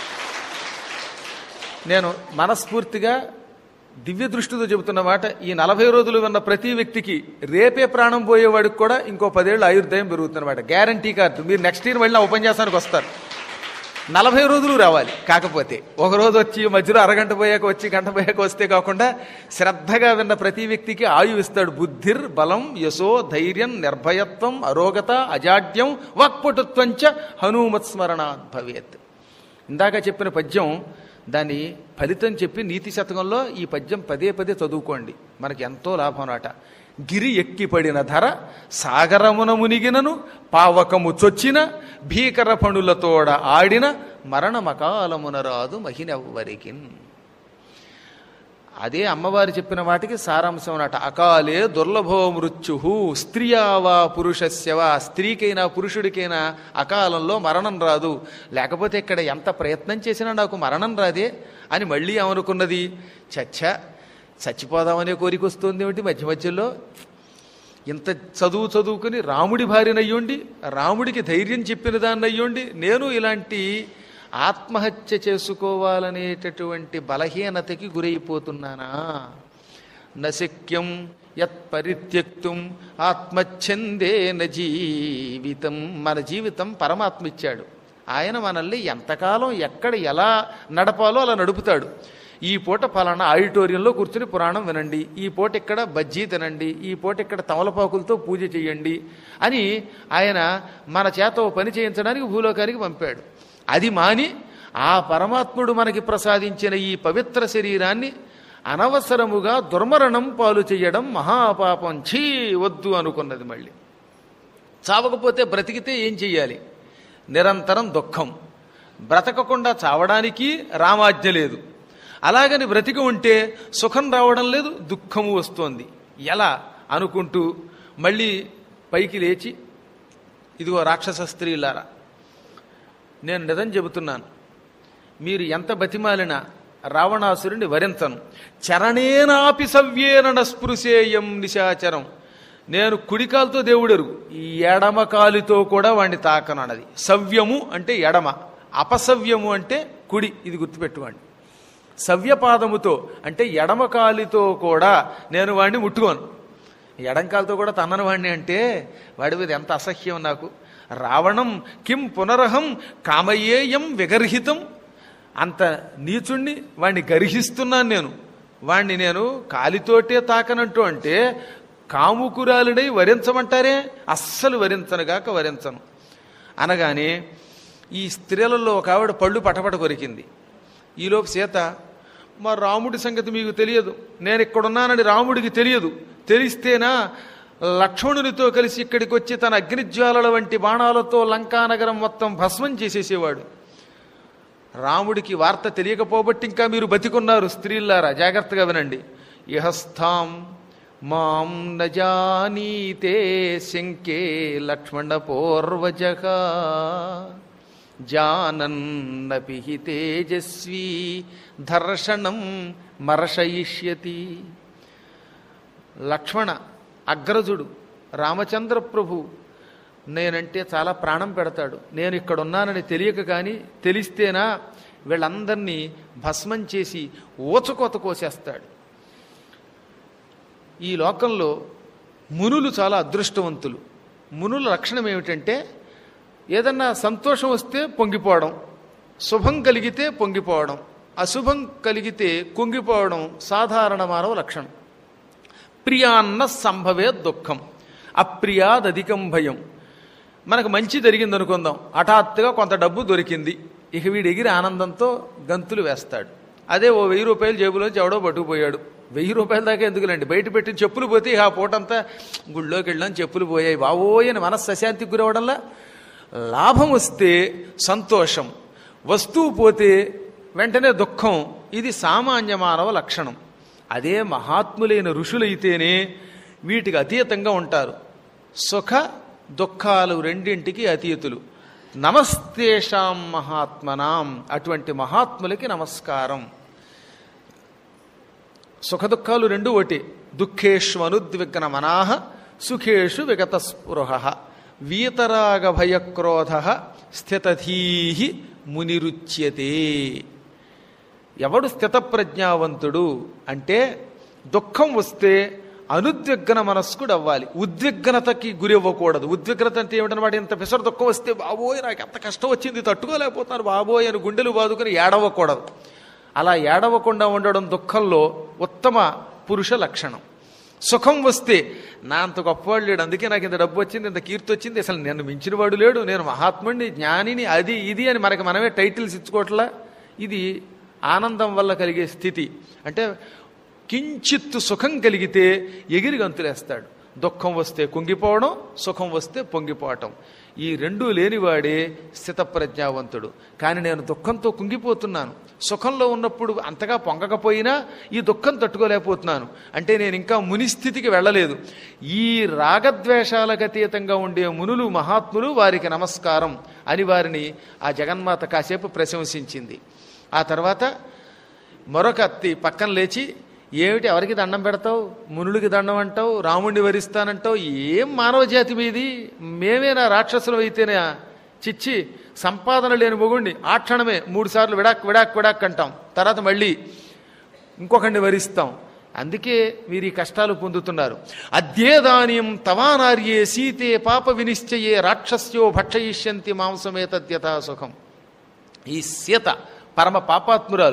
నేను మనస్ఫూర్తిగా దివ్య దృష్టితో చెబుతున్న మాట ఈ నలభై రోజులు విన్న ప్రతి వ్యక్తికి రేపే ప్రాణం పోయేవాడికి కూడా ఇంకో పదేళ్ళు ఆయుర్దాయం పెరుగుతుందన్నమాట గ్యారంటీ కార్డు మీరు నెక్స్ట్ ఇయర్ మళ్ళీ ఉపన్యాసానికి వస్తారు నలభై రోజులు రావాలి కాకపోతే ఒక రోజు వచ్చి మధ్యలో అరగంట పోయాక వచ్చి గంట పోయాక వస్తే కాకుండా శ్రద్ధగా విన్న ప్రతి వ్యక్తికి ఆయు ఇస్తాడు బుద్ధిర్ బలం యశో ధైర్యం నిర్భయత్వం అరోగత అజాడ్యం వాక్పటుత్వంచ హనుమత్స్మరణాత్ భవేత్ ఇందాక చెప్పిన పద్యం దాని ఫలితం చెప్పి నీతి శతకంలో ఈ పద్యం పదే పదే చదువుకోండి మనకి ఎంతో లాభం నాట గిరి ఎక్కి పడిన ధర సాగరమున మునిగినను పావకము చొచ్చిన భీకర పణులతోడ ఆడిన మరణమకాలమున రాదు మహినెవ్వరికిన్ అదే అమ్మవారు చెప్పిన వాటికి సారాంశం అన్నట అకాలే దుర్లభో మృత్యు స్త్రీయావా పురుషస్యవా స్త్రీకైనా పురుషుడికైనా అకాలంలో మరణం రాదు లేకపోతే ఇక్కడ ఎంత ప్రయత్నం చేసినా నాకు మరణం రాదే అని మళ్ళీ ఏమనుకున్నది చచ్చ చచ్చిపోదామనే కోరిక వస్తుంది ఏమిటి మధ్య మధ్యలో ఇంత చదువు చదువుకుని రాముడి భార్యనయ్యుండి రాముడికి ధైర్యం చెప్పిన దాన్ని అయ్యుండి నేను ఇలాంటి ఆత్మహత్య చేసుకోవాలనేటటువంటి బలహీనతకి గురైపోతున్నానా నశక్యం యత్ పరిత్యక్తుం ఆత్మచ్ఛందేన జీవితం మన జీవితం పరమాత్మ ఇచ్చాడు ఆయన మనల్ని ఎంతకాలం ఎక్కడ ఎలా నడపాలో అలా నడుపుతాడు ఈ పూట పలానా ఆడిటోరియంలో కూర్చుని పురాణం వినండి ఈ పూట ఇక్కడ బజ్జీ తినండి ఈ పూట ఇక్కడ తమలపాకులతో పూజ చేయండి అని ఆయన మన చేత ఓ పని చేయించడానికి భూలోకానికి పంపాడు అది మాని ఆ పరమాత్ముడు మనకి ప్రసాదించిన ఈ పవిత్ర శరీరాన్ని అనవసరముగా దుర్మరణం పాలు చేయడం మహాపాపం ఛీ వద్దు అనుకున్నది మళ్ళీ చావకపోతే బ్రతికితే ఏం చెయ్యాలి నిరంతరం దుఃఖం బ్రతకకుండా చావడానికి రామాజ్ఞ లేదు అలాగని బ్రతికి ఉంటే సుఖం రావడం లేదు దుఃఖము వస్తోంది ఎలా అనుకుంటూ మళ్ళీ పైకి లేచి ఇదిగో రాక్షస స్త్రీలారా నేను నిజం చెబుతున్నాను మీరు ఎంత బతిమాలినా రావణాసురుని వరించను చరణేనాపి సవ్యేన స్పృశేయం నిశాచరం నేను కుడికాలతో దేవుడెరుగు ఈ ఎడమ కాలితో కూడా వాడిని తాకను అన్నది సవ్యము అంటే ఎడమ అపసవ్యము అంటే కుడి ఇది గుర్తుపెట్టుకోండి సవ్యపాదముతో అంటే ఎడమ కాలితో కూడా నేను వాడిని ముట్టుకోను ఎడంకాలతో కూడా తన్నను వాడిని అంటే వాడి మీద ఎంత అసహ్యం నాకు రావణం కిం పునరహం కామయేయం విగర్హితం అంత నీచుణ్ణి వాణ్ణి గర్హిస్తున్నాను నేను వాణ్ణి నేను కాలితోటే తాకనంటూ అంటే కాముకురాలుడై వరించమంటారే అస్సలు వరించనుగాక వరించను అనగానే ఈ స్త్రీలలో ఒక ఆవిడ పళ్ళు పటపట కొరికింది ఈలోపు సీత మా రాముడి సంగతి మీకు తెలియదు నేను ఇక్కడున్నానని రాముడికి తెలియదు తెలిస్తేనా లక్ష్మణునితో కలిసి ఇక్కడికి వచ్చి తన అగ్నిజ్వాలల వంటి బాణాలతో లంకానగరం మొత్తం భస్మం చేసేసేవాడు రాముడికి వార్త తెలియకపోబట్టి ఇంకా మీరు బతికున్నారు స్త్రీలారా జాగ్రత్తగా వినండి ఇహస్థాం మాం నజానీతే శంకే లక్ష్మణ పూర్వజక జానన్నపి హి తేజస్వీ దర్శనం మర్షయిష్యతి లక్ష్మణ అగ్రజుడు రామచంద్ర ప్రభు నేనంటే చాలా ప్రాణం పెడతాడు నేను ఇక్కడ ఉన్నానని తెలియక కానీ తెలిస్తేనా వీళ్ళందరినీ భస్మం చేసి ఊచకోత కోసేస్తాడు ఈ లోకంలో మునులు చాలా అదృష్టవంతులు మునుల లక్షణం ఏమిటంటే ఏదన్నా సంతోషం వస్తే పొంగిపోవడం శుభం కలిగితే పొంగిపోవడం అశుభం కలిగితే కుంగిపోవడం సాధారణ మానవ లక్షణం ప్రియాన్న సంభవే దుఃఖం అప్రియాదధికం భయం మనకు మంచి జరిగింది అనుకుందాం హఠాత్తుగా కొంత డబ్బు దొరికింది ఇక వీడు ఎగిరి ఆనందంతో గంతులు వేస్తాడు అదే ఓ వెయ్యి రూపాయలు జేబులోంచి ఎవడో పట్టుకుపోయాడు వెయ్యి రూపాయల దాకా ఎందుకులేండి బయట పెట్టి చెప్పులు పోతే ఇక ఆ పూటంతా గుళ్ళోకి వెళ్ళాం చెప్పులు పోయాయి బావోయ్ అని మనస్సు అశాంతికి గురవడంలా లాభం వస్తే సంతోషం వస్తువు పోతే వెంటనే దుఃఖం ఇది సామాన్య మానవ లక్షణం అదే మహాత్ములైన ఋషులైతేనే వీటికి అతీతంగా ఉంటారు సుఖ దుఃఖాలు రెండింటికి అతీతులు నమస్తేషాం మహాత్మనాం అటువంటి మహాత్ములకి నమస్కారం సుఖ దుఃఖాలు రెండు ఒకటి దుఃఖేషు అనుద్విగ్న మనాహ సుఖేషు విగత స్పృహ వీతరాగ భయక్రోధ స్థితధీహి మునిరుచ్యతే ఎవడు స్థితప్రజ్ఞావంతుడు అంటే దుఃఖం వస్తే అనుద్విగ్న మనస్కుడు అవ్వాలి ఉద్విగ్నతకి గురి ఇవ్వకూడదు ఉద్విగ్నత అంటే ఏమిటనమాట ఇంత పిసర దుఃఖం వస్తే బాబోయ్ నాకు ఎంత కష్టం వచ్చింది తట్టుకోలేకపోతున్నారు బాబోయ్ అని గుండెలు బాదుకుని ఏడవకూడదు అలా ఏడవకుండా ఉండడం దుఃఖంలో ఉత్తమ పురుష లక్షణం సుఖం వస్తే నా అంత గొప్పవాడు లేడు అందుకే నాకు ఇంత డబ్బు వచ్చింది ఇంత కీర్తి వచ్చింది అసలు నన్ను మించిన వాడు లేడు నేను మహాత్ముడిని జ్ఞానిని అది ఇది అని మనకి మనమే టైటిల్స్ ఇచ్చుకోవట్లా ఇది ఆనందం వల్ల కలిగే స్థితి అంటే కించిత్తు సుఖం కలిగితే ఎగిరి గంతులేస్తాడు దుఃఖం వస్తే కుంగిపోవడం సుఖం వస్తే పొంగిపోవటం ఈ రెండూ లేనివాడే స్థితప్రజ్ఞావంతుడు కానీ నేను దుఃఖంతో కుంగిపోతున్నాను సుఖంలో ఉన్నప్పుడు అంతగా పొంగకపోయినా ఈ దుఃఖం తట్టుకోలేకపోతున్నాను అంటే నేను ఇంకా ముని స్థితికి వెళ్ళలేదు ఈ రాగద్వేషాలకు అతీతంగా ఉండే మునులు మహాత్ములు వారికి నమస్కారం అని వారిని ఆ జగన్మాత కాసేపు ప్రశంసించింది ఆ తర్వాత మరొక అత్తి పక్కన లేచి ఏమిటి ఎవరికి దండం పెడతావు మునుడికి దండం అంటావు రాముడిని వరిస్తానంటావు ఏం మానవ జాతి మీది మేమేనా రాక్షసులు అయితేనే చిచ్చి సంపాదన లేని మొగుణ్ణి ఆ క్షణమే మూడు సార్లు విడాక్ విడాక్ విడాక్ అంటాం తర్వాత మళ్ళీ ఇంకొకరిని వరిస్తాం అందుకే మీరు ఈ కష్టాలు పొందుతున్నారు అద్యేదానియం తవానార్యే సీతే పాప వినిశ్చయే రాక్షస్యో భక్షయిష్యంతి మాంసమే తద్యథా సుఖం ఈ సీత పరమ పాపాత్మురాలు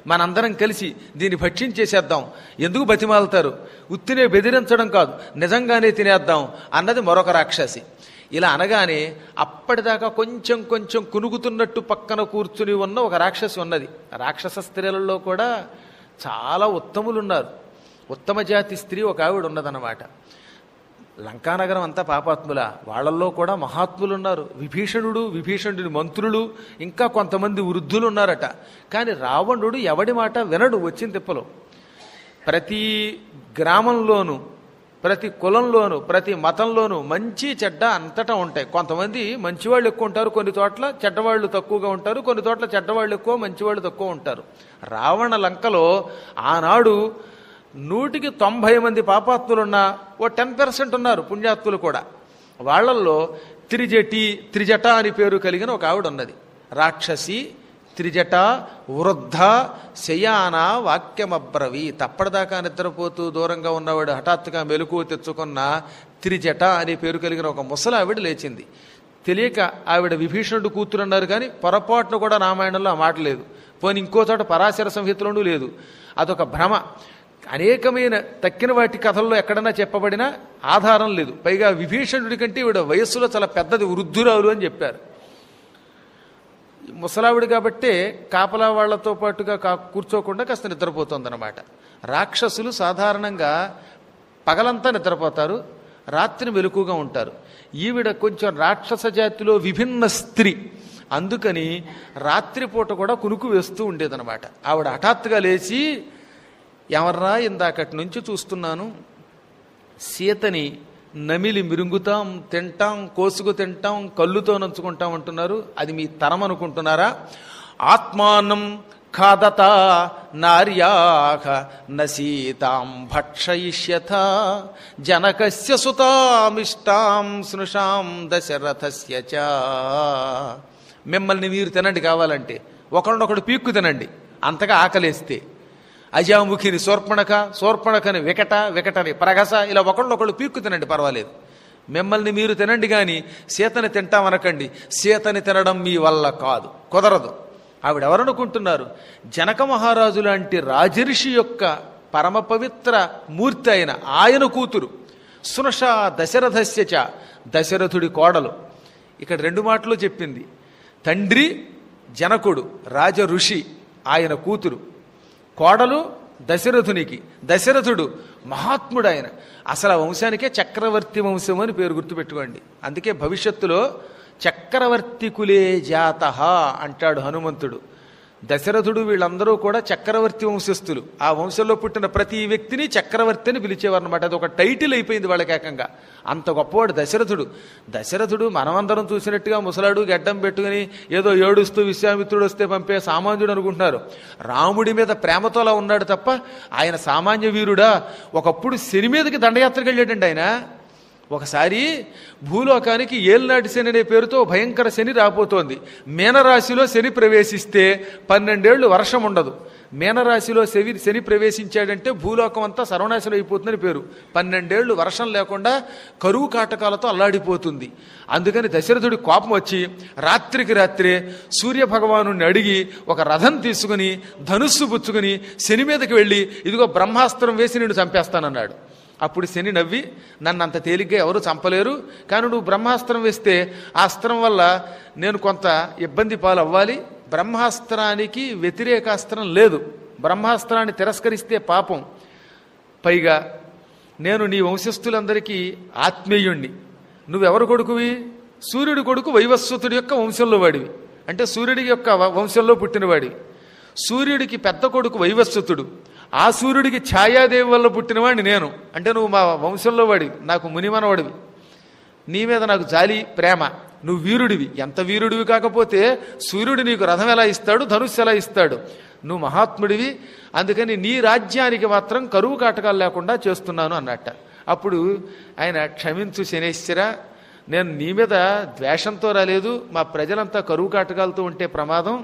మనందరం కలిసి దీన్ని భక్షించేసేద్దాం ఎందుకు బతిమాలుతారు ఉత్తినే బెదిరించడం కాదు నిజంగానే తినేద్దాం అన్నది మరొక రాక్షసి ఇలా అనగానే అప్పటిదాకా కొంచెం కొంచెం కునుగుతున్నట్టు పక్కన కూర్చుని ఉన్న ఒక రాక్షసి ఉన్నది రాక్షస స్త్రీలలో కూడా చాలా ఉత్తములు ఉన్నారు ఉత్తమ జాతి స్త్రీ ఒక ఆవిడ ఉన్నదన్నమాట లంకానగరం అంతా పాపాత్ముల వాళ్ళల్లో కూడా మహాత్ములు ఉన్నారు విభీషణుడు విభీషణుడి మంత్రులు ఇంకా కొంతమంది వృద్ధులు ఉన్నారట కానీ రావణుడు ఎవడి మాట వినడు వచ్చిన తిప్పలో ప్రతి గ్రామంలోనూ ప్రతి కులంలోనూ ప్రతి మతంలోనూ మంచి చెడ్డ అంతటా ఉంటాయి కొంతమంది మంచివాళ్ళు ఎక్కువ ఉంటారు కొన్ని చోట్ల చెడ్డవాళ్ళు తక్కువగా ఉంటారు కొన్ని చోట్ల చెడ్డవాళ్ళు ఎక్కువ మంచివాళ్ళు తక్కువ ఉంటారు రావణ లంకలో ఆనాడు నూటికి తొంభై మంది పాపాత్ములున్నా ఓ టెన్ పర్సెంట్ ఉన్నారు పుణ్యాత్ములు కూడా వాళ్ళల్లో త్రిజటి త్రిజట అని పేరు కలిగిన ఒక ఆవిడ ఉన్నది రాక్షసి త్రిజట వృద్ధ శయాన వాక్యమబ్రవి తప్పటిదాకా నిద్రపోతూ దూరంగా ఉన్నవాడు హఠాత్తుగా మెలకు తెచ్చుకున్న త్రిజట అనే పేరు కలిగిన ఒక ముసలి ఆవిడ లేచింది తెలియక ఆవిడ విభీషణుడు కూతురు అన్నారు కానీ పొరపాటును కూడా రామాయణంలో ఆ మాట లేదు పోనీ ఇంకో చోట పరాశర సంహితలోనూ లేదు అదొక భ్రమ అనేకమైన తక్కిన వాటి కథల్లో ఎక్కడన్నా చెప్పబడినా ఆధారం లేదు పైగా విభీషణుడి కంటే ఈవిడ వయస్సులో చాలా పెద్దది వృద్ధురాలు అని చెప్పారు ముసలావిడ కాబట్టే కాపలా వాళ్లతో పాటుగా కా కూర్చోకుండా కాస్త నిద్రపోతుందన్నమాట రాక్షసులు సాధారణంగా పగలంతా నిద్రపోతారు రాత్రి మెలకుగా ఉంటారు ఈవిడ కొంచెం రాక్షస జాతిలో విభిన్న స్త్రీ అందుకని రాత్రిపూట కూడా కునుకు వేస్తూ ఉండేదన్నమాట ఆవిడ హఠాత్తుగా లేచి ఎవర్రా ఇందాకటి నుంచి చూస్తున్నాను సీతని నమిలి మిరుగుతాం తింటాం కోసుకు తింటాం కళ్ళుతో నంచుకుంటాం అంటున్నారు అది మీ తరం అనుకుంటున్నారా ఆత్మానం ఖాదత నార్యాహ నసీతాం భక్షయిష్యథ జనకస్య సుతామిష్టాం స్నుషాం దశరథస్య చ మిమ్మల్ని మీరు తినండి కావాలంటే ఒకరినొకడు పీక్కు తినండి అంతగా ఆకలేస్తే అజాముఖిని శూర్పణక శూర్పణకని వికట వికటని ప్రగస ఇలా ఒకళ్ళొకళ్ళు పీక్కు తినండి పర్వాలేదు మిమ్మల్ని మీరు తినండి కానీ సీతని తింటామనకండి సీతని తినడం మీ వల్ల కాదు కుదరదు ఆవిడెవరనుకుంటున్నారు జనక మహారాజు లాంటి రాజర్షి యొక్క పరమ పవిత్ర మూర్తి అయిన ఆయన కూతురు సునష దశరథస్య చ దశరథుడి కోడలు ఇక్కడ రెండు మాటలు చెప్పింది తండ్రి జనకుడు రాజ ఋషి ఆయన కూతురు కోడలు దశరథునికి దశరథుడు మహాత్ముడు ఆయన అసలు ఆ వంశానికే చక్రవర్తి వంశం అని పేరు గుర్తుపెట్టుకోండి అందుకే భవిష్యత్తులో చక్రవర్తి కులే జాత అంటాడు హనుమంతుడు దశరథుడు వీళ్ళందరూ కూడా చక్రవర్తి వంశస్థులు ఆ వంశంలో పుట్టిన ప్రతి వ్యక్తిని చక్రవర్తి అని పిలిచేవారు అనమాట అది ఒక టైటిల్ అయిపోయింది వాళ్ళకి ఏకంగా అంత గొప్పవాడు దశరథుడు దశరథుడు మనమందరం చూసినట్టుగా ముసలాడు గడ్డం పెట్టుకుని ఏదో ఏడుస్తూ విశ్వామిత్రుడు వస్తే పంపే సామాన్యుడు అనుకుంటున్నారు రాముడి మీద ప్రేమతో అలా ఉన్నాడు తప్ప ఆయన సామాన్య వీరుడా ఒకప్పుడు శని మీదకి దండయాత్రకు వెళ్ళాడండి ఆయన ఒకసారి భూలోకానికి ఏల్నాటి శని అనే పేరుతో భయంకర శని రాబోతోంది మీనరాశిలో శని ప్రవేశిస్తే పన్నెండేళ్లు వర్షం ఉండదు మీనరాశిలో శని శని ప్రవేశించాడంటే భూలోకం అంతా సర్వనాశనం అయిపోతుందని పేరు పన్నెండేళ్లు వర్షం లేకుండా కరువు కాటకాలతో అల్లాడిపోతుంది అందుకని దశరథుడి కోపం వచ్చి రాత్రికి రాత్రే సూర్య భగవాను అడిగి ఒక రథం తీసుకుని ధనుస్సు పుచ్చుకుని శని మీదకి వెళ్ళి ఇదిగో బ్రహ్మాస్త్రం వేసి నిన్ను చంపేస్తానన్నాడు అప్పుడు శని నవ్వి నన్ను అంత తేలిగ్గా ఎవరు చంపలేరు కానీ నువ్వు బ్రహ్మాస్త్రం వేస్తే ఆ అస్త్రం వల్ల నేను కొంత ఇబ్బంది పాలు అవ్వాలి బ్రహ్మాస్త్రానికి వ్యతిరేకాస్త్రం లేదు బ్రహ్మాస్త్రాన్ని తిరస్కరిస్తే పాపం పైగా నేను నీ వంశస్థులందరికీ ఆత్మీయుణ్ణి నువ్వెవరు కొడుకువి సూర్యుడి కొడుకు వైవస్వతుడి యొక్క వంశంలో వాడివి అంటే సూర్యుడి యొక్క వ- వంశంలో పుట్టినవాడివి సూర్యుడికి పెద్ద కొడుకు వైవస్వతుడు ఆ సూర్యుడికి ఛాయాదేవి వల్ల పుట్టినవాడిని నేను అంటే నువ్వు మా వంశంలో వాడివి నాకు మునిమనవాడివి నీ మీద నాకు జాలి ప్రేమ నువ్వు వీరుడివి ఎంత వీరుడివి కాకపోతే సూర్యుడు నీకు రథం ఎలా ఇస్తాడు ధనుస్సు ఎలా ఇస్తాడు నువ్వు మహాత్ముడివి అందుకని నీ రాజ్యానికి మాత్రం కరువు కాటకాలు లేకుండా చేస్తున్నాను అన్నట్ట అప్పుడు ఆయన క్షమించు శనేశ్వర నేను నీ మీద ద్వేషంతో రాలేదు మా ప్రజలంతా కరువు కాటకాలతో ఉంటే ప్రమాదం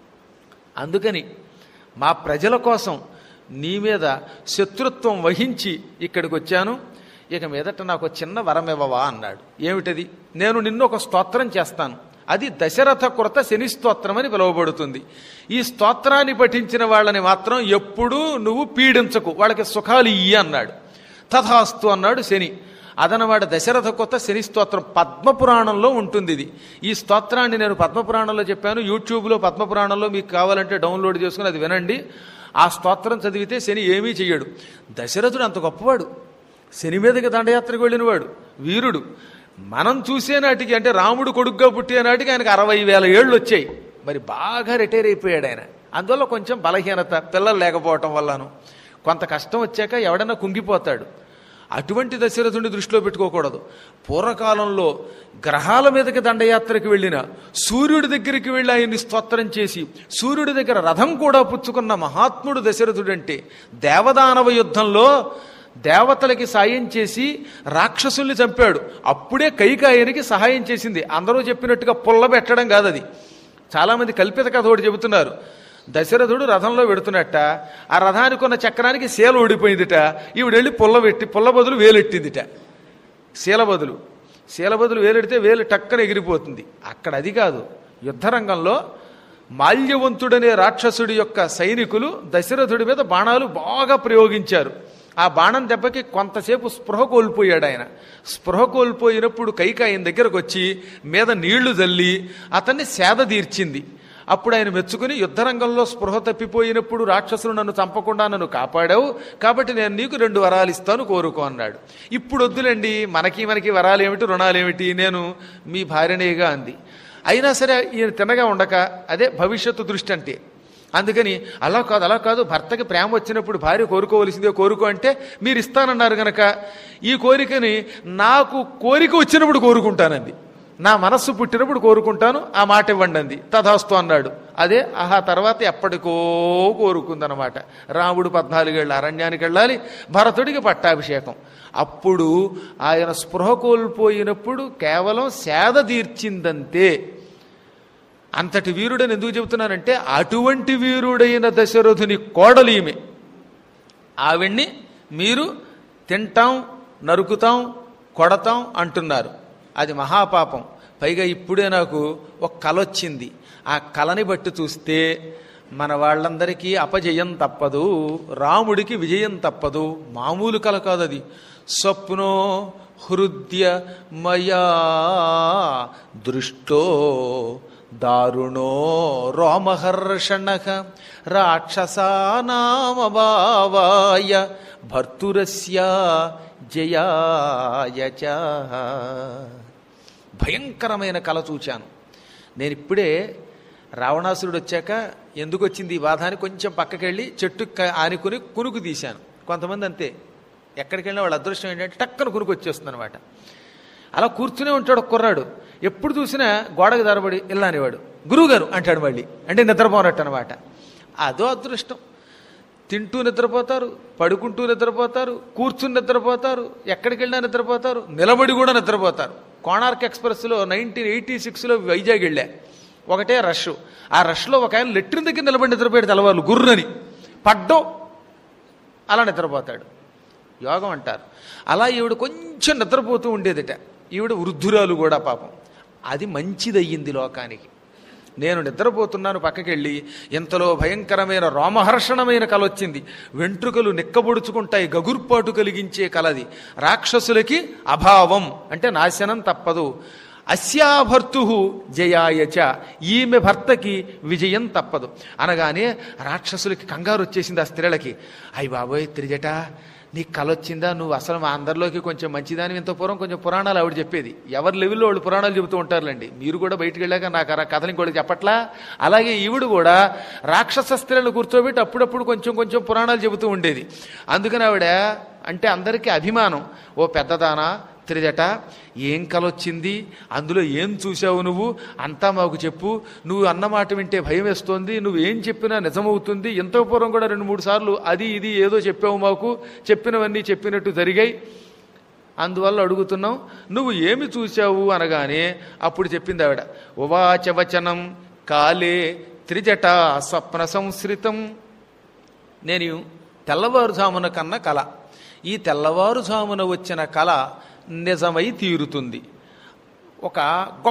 అందుకని మా ప్రజల కోసం నీ మీద శత్రుత్వం వహించి ఇక్కడికి వచ్చాను ఇక మీదట నాకు ఒక చిన్న వరం ఇవ్వవా అన్నాడు ఏమిటది నేను నిన్ను ఒక స్తోత్రం చేస్తాను అది దశరథ కృత శని స్తోత్రం అని పిలువబడుతుంది ఈ స్తోత్రాన్ని పఠించిన వాళ్ళని మాత్రం ఎప్పుడూ నువ్వు పీడించకు వాళ్ళకి సుఖాలు ఇయ్యి అన్నాడు తథాస్తు అన్నాడు శని అదనవాడ దశరథ కొత్త శని స్తోత్రం పద్మపురాణంలో ఉంటుంది ఇది ఈ స్తోత్రాన్ని నేను పద్మపురాణంలో చెప్పాను యూట్యూబ్లో పద్మపురాణంలో మీకు కావాలంటే డౌన్లోడ్ చేసుకుని అది వినండి ఆ స్తోత్రం చదివితే శని ఏమీ చెయ్యడు దశరథుడు అంత గొప్పవాడు శని మీదకి దండయాత్రకు వెళ్ళినవాడు వీరుడు మనం చూసే నాటికి అంటే రాముడు కొడుగ్గా పుట్టే నాటికి ఆయనకు అరవై వేల ఏళ్ళు వచ్చాయి మరి బాగా రిటైర్ అయిపోయాడు ఆయన అందువల్ల కొంచెం బలహీనత పిల్లలు లేకపోవటం వల్లను కొంత కష్టం వచ్చాక ఎవడన్నా కుంగిపోతాడు అటువంటి దశరథుని దృష్టిలో పెట్టుకోకూడదు పూర్వకాలంలో గ్రహాల మీదకి దండయాత్రకు వెళ్ళిన సూర్యుడి దగ్గరికి వెళ్ళి ఆయన్ని స్తోత్రం చేసి సూర్యుడి దగ్గర రథం కూడా పుచ్చుకున్న మహాత్ముడు దశరథుడంటే దేవదానవ యుద్ధంలో దేవతలకి సాయం చేసి రాక్షసుల్ని చంపాడు అప్పుడే కైకాయనికి సహాయం చేసింది అందరూ చెప్పినట్టుగా పుల్ల పెట్టడం కాదు అది చాలామంది కల్పిత కథ ఒకటి చెబుతున్నారు దశరథుడు రథంలో పెడుతున్నట్ట ఆ రథానికి ఉన్న చక్రానికి శీల ఊడిపోయిందిట ఈవిడ వెళ్ళి పుల్ల పెట్టి పుల్ల బదులు వేలెట్టిందిట శీల బదులు శీల బదులు వేలెడితే వేలు టక్కన ఎగిరిపోతుంది అక్కడ అది కాదు యుద్ధరంగంలో మాల్యవంతుడనే రాక్షసుడి యొక్క సైనికులు దశరథుడి మీద బాణాలు బాగా ప్రయోగించారు ఆ బాణం దెబ్బకి కొంతసేపు స్పృహ కోల్పోయాడు ఆయన స్పృహ కోల్పోయినప్పుడు కైకాయన దగ్గరకు వచ్చి మీద నీళ్లు జల్లి అతన్ని సేద తీర్చింది అప్పుడు ఆయన మెచ్చుకుని యుద్ధరంగంలో స్పృహ తప్పిపోయినప్పుడు రాక్షసులు నన్ను చంపకుండా నన్ను కాపాడావు కాబట్టి నేను నీకు రెండు వరాలు ఇస్తాను కోరుకో అన్నాడు ఇప్పుడు వద్దులేండి మనకి మనకి వరాలు ఏమిటి రుణాలు ఏమిటి నేను మీ భార్యనేగా అంది అయినా సరే ఈయన తినగా ఉండక అదే భవిష్యత్తు దృష్టి అంటే అందుకని అలా కాదు అలా కాదు భర్తకి ప్రేమ వచ్చినప్పుడు భార్య కోరుకోవలసిందే కోరుకో అంటే మీరు ఇస్తానన్నారు గనక ఈ కోరికని నాకు కోరిక వచ్చినప్పుడు కోరుకుంటానంది నా మనస్సు పుట్టినప్పుడు కోరుకుంటాను ఆ మాట ఇవ్వండి అంది తథాస్తు అన్నాడు అదే ఆహా తర్వాత ఎప్పటికో కోరుకుందనమాట రాముడు పద్నాలుగేళ్ళు అరణ్యానికి వెళ్ళాలి భరతుడికి పట్టాభిషేకం అప్పుడు ఆయన స్పృహ కోల్పోయినప్పుడు కేవలం సేద తీర్చిందంతే అంతటి వీరుడని ఎందుకు చెబుతున్నానంటే అటువంటి వీరుడైన దశరథుని కోడలు ఈమె ఆవిడ్ని మీరు తింటాం నరుకుతాం కొడతాం అంటున్నారు అది మహాపాపం పైగా ఇప్పుడే నాకు ఒక కల వచ్చింది ఆ కలని బట్టి చూస్తే మన వాళ్ళందరికీ అపజయం తప్పదు రాముడికి విజయం తప్పదు మామూలు కల కాదు అది స్వప్నో హృదయ మయా దృష్టో దారుణో రోమహర్షణ రాక్షసానామభావాయ భర్తురస్య జయాయ చ భయంకరమైన కల చూచాను నేను ఇప్పుడే రావణాసురుడు వచ్చాక ఎందుకు వచ్చింది ఈ బాధ అని కొంచెం పక్కకెళ్ళి చెట్టు క- ఆనుకుని కునుకు తీశాను కొంతమంది అంతే ఎక్కడికి వెళ్ళినా వాళ్ళ అదృష్టం ఏంటంటే టక్కన కునుకు వచ్చేస్తుంది అనమాట అలా కూర్చునే ఉంటాడు ఒక కుర్రాడు ఎప్పుడు చూసినా గోడకు దారబడి ఇలా అనేవాడు గురువుగారు అంటాడు మళ్ళీ అంటే నిద్రపోనట్టు అనమాట అదో అదృష్టం తింటూ నిద్రపోతారు పడుకుంటూ నిద్రపోతారు కూర్చుని నిద్రపోతారు ఎక్కడికి వెళ్ళినా నిద్రపోతారు నిలబడి కూడా నిద్రపోతారు కోణార్క్ ఎక్స్ప్రెస్లో నైన్టీన్ ఎయిటీ సిక్స్లో వైజాగ్ వెళ్ళా ఒకటే రష్ ఆ రష్లో ఒక ఆయన లెట్రిన్ దగ్గర నిలబడి నిద్రపోయాడు తెల్లవాళ్ళు గుర్రని పడ్డం అలా నిద్రపోతాడు యోగం అంటారు అలా ఈవిడ కొంచెం నిద్రపోతూ ఉండేదిట ఈవిడ వృద్ధురాలు కూడా పాపం అది మంచిదయ్యింది లోకానికి నేను నిద్రపోతున్నాను పక్కకెళ్ళి ఇంతలో భయంకరమైన రోమహర్షణమైన కల వచ్చింది వెంట్రుకలు నిక్కబొడుచుకుంటాయి గగుర్పాటు కలిగించే కలది రాక్షసులకి అభావం అంటే నాశనం తప్పదు అస్యాభర్తు జయాయచ ఈమె భర్తకి విజయం తప్పదు అనగానే రాక్షసులకి కంగారు వచ్చేసింది ఆ స్త్రీలకి అయ్యి బాబోయ్ త్రిజట నీకు కల వచ్చిందా నువ్వు అసలు మా అందరిలోకి కొంచెం మంచిదాని ఇంత పూర్వం కొంచెం పురాణాలు ఆవిడ చెప్పేది ఎవరి లెవెల్లో వాళ్ళు పురాణాలు చెబుతూ ఉంటారులేండి మీరు కూడా బయటికి వెళ్ళాక నాకు ఆ కథలు ఇంకోటి చెప్పట్లా అలాగే ఈవిడ కూడా రాక్షస స్త్రీలను కూర్చోబెట్టి అప్పుడప్పుడు కొంచెం కొంచెం పురాణాలు చెబుతూ ఉండేది అందుకని ఆవిడ అంటే అందరికీ అభిమానం ఓ పెద్దదానా త్రిజట ఏం కలొచ్చింది అందులో ఏం చూసావు నువ్వు అంతా మాకు చెప్పు నువ్వు అన్నమాట వింటే భయం వేస్తోంది నువ్వు ఏం చెప్పినా నిజమవుతుంది ఎంతో పూర్వం కూడా రెండు మూడు సార్లు అది ఇది ఏదో చెప్పావు మాకు చెప్పినవన్నీ చెప్పినట్టు జరిగాయి అందువల్ల అడుగుతున్నాం నువ్వు ఏమి చూశావు అనగానే అప్పుడు చెప్పింది ఆవిడ ఉవాచ వచనం కాలే త్రిజట స్వప్న సంశ్రితం నేను తెల్లవారుజామున కన్న కల ఈ తెల్లవారుజామున వచ్చిన కళ నిజమై తీరుతుంది ఒక గొప్ప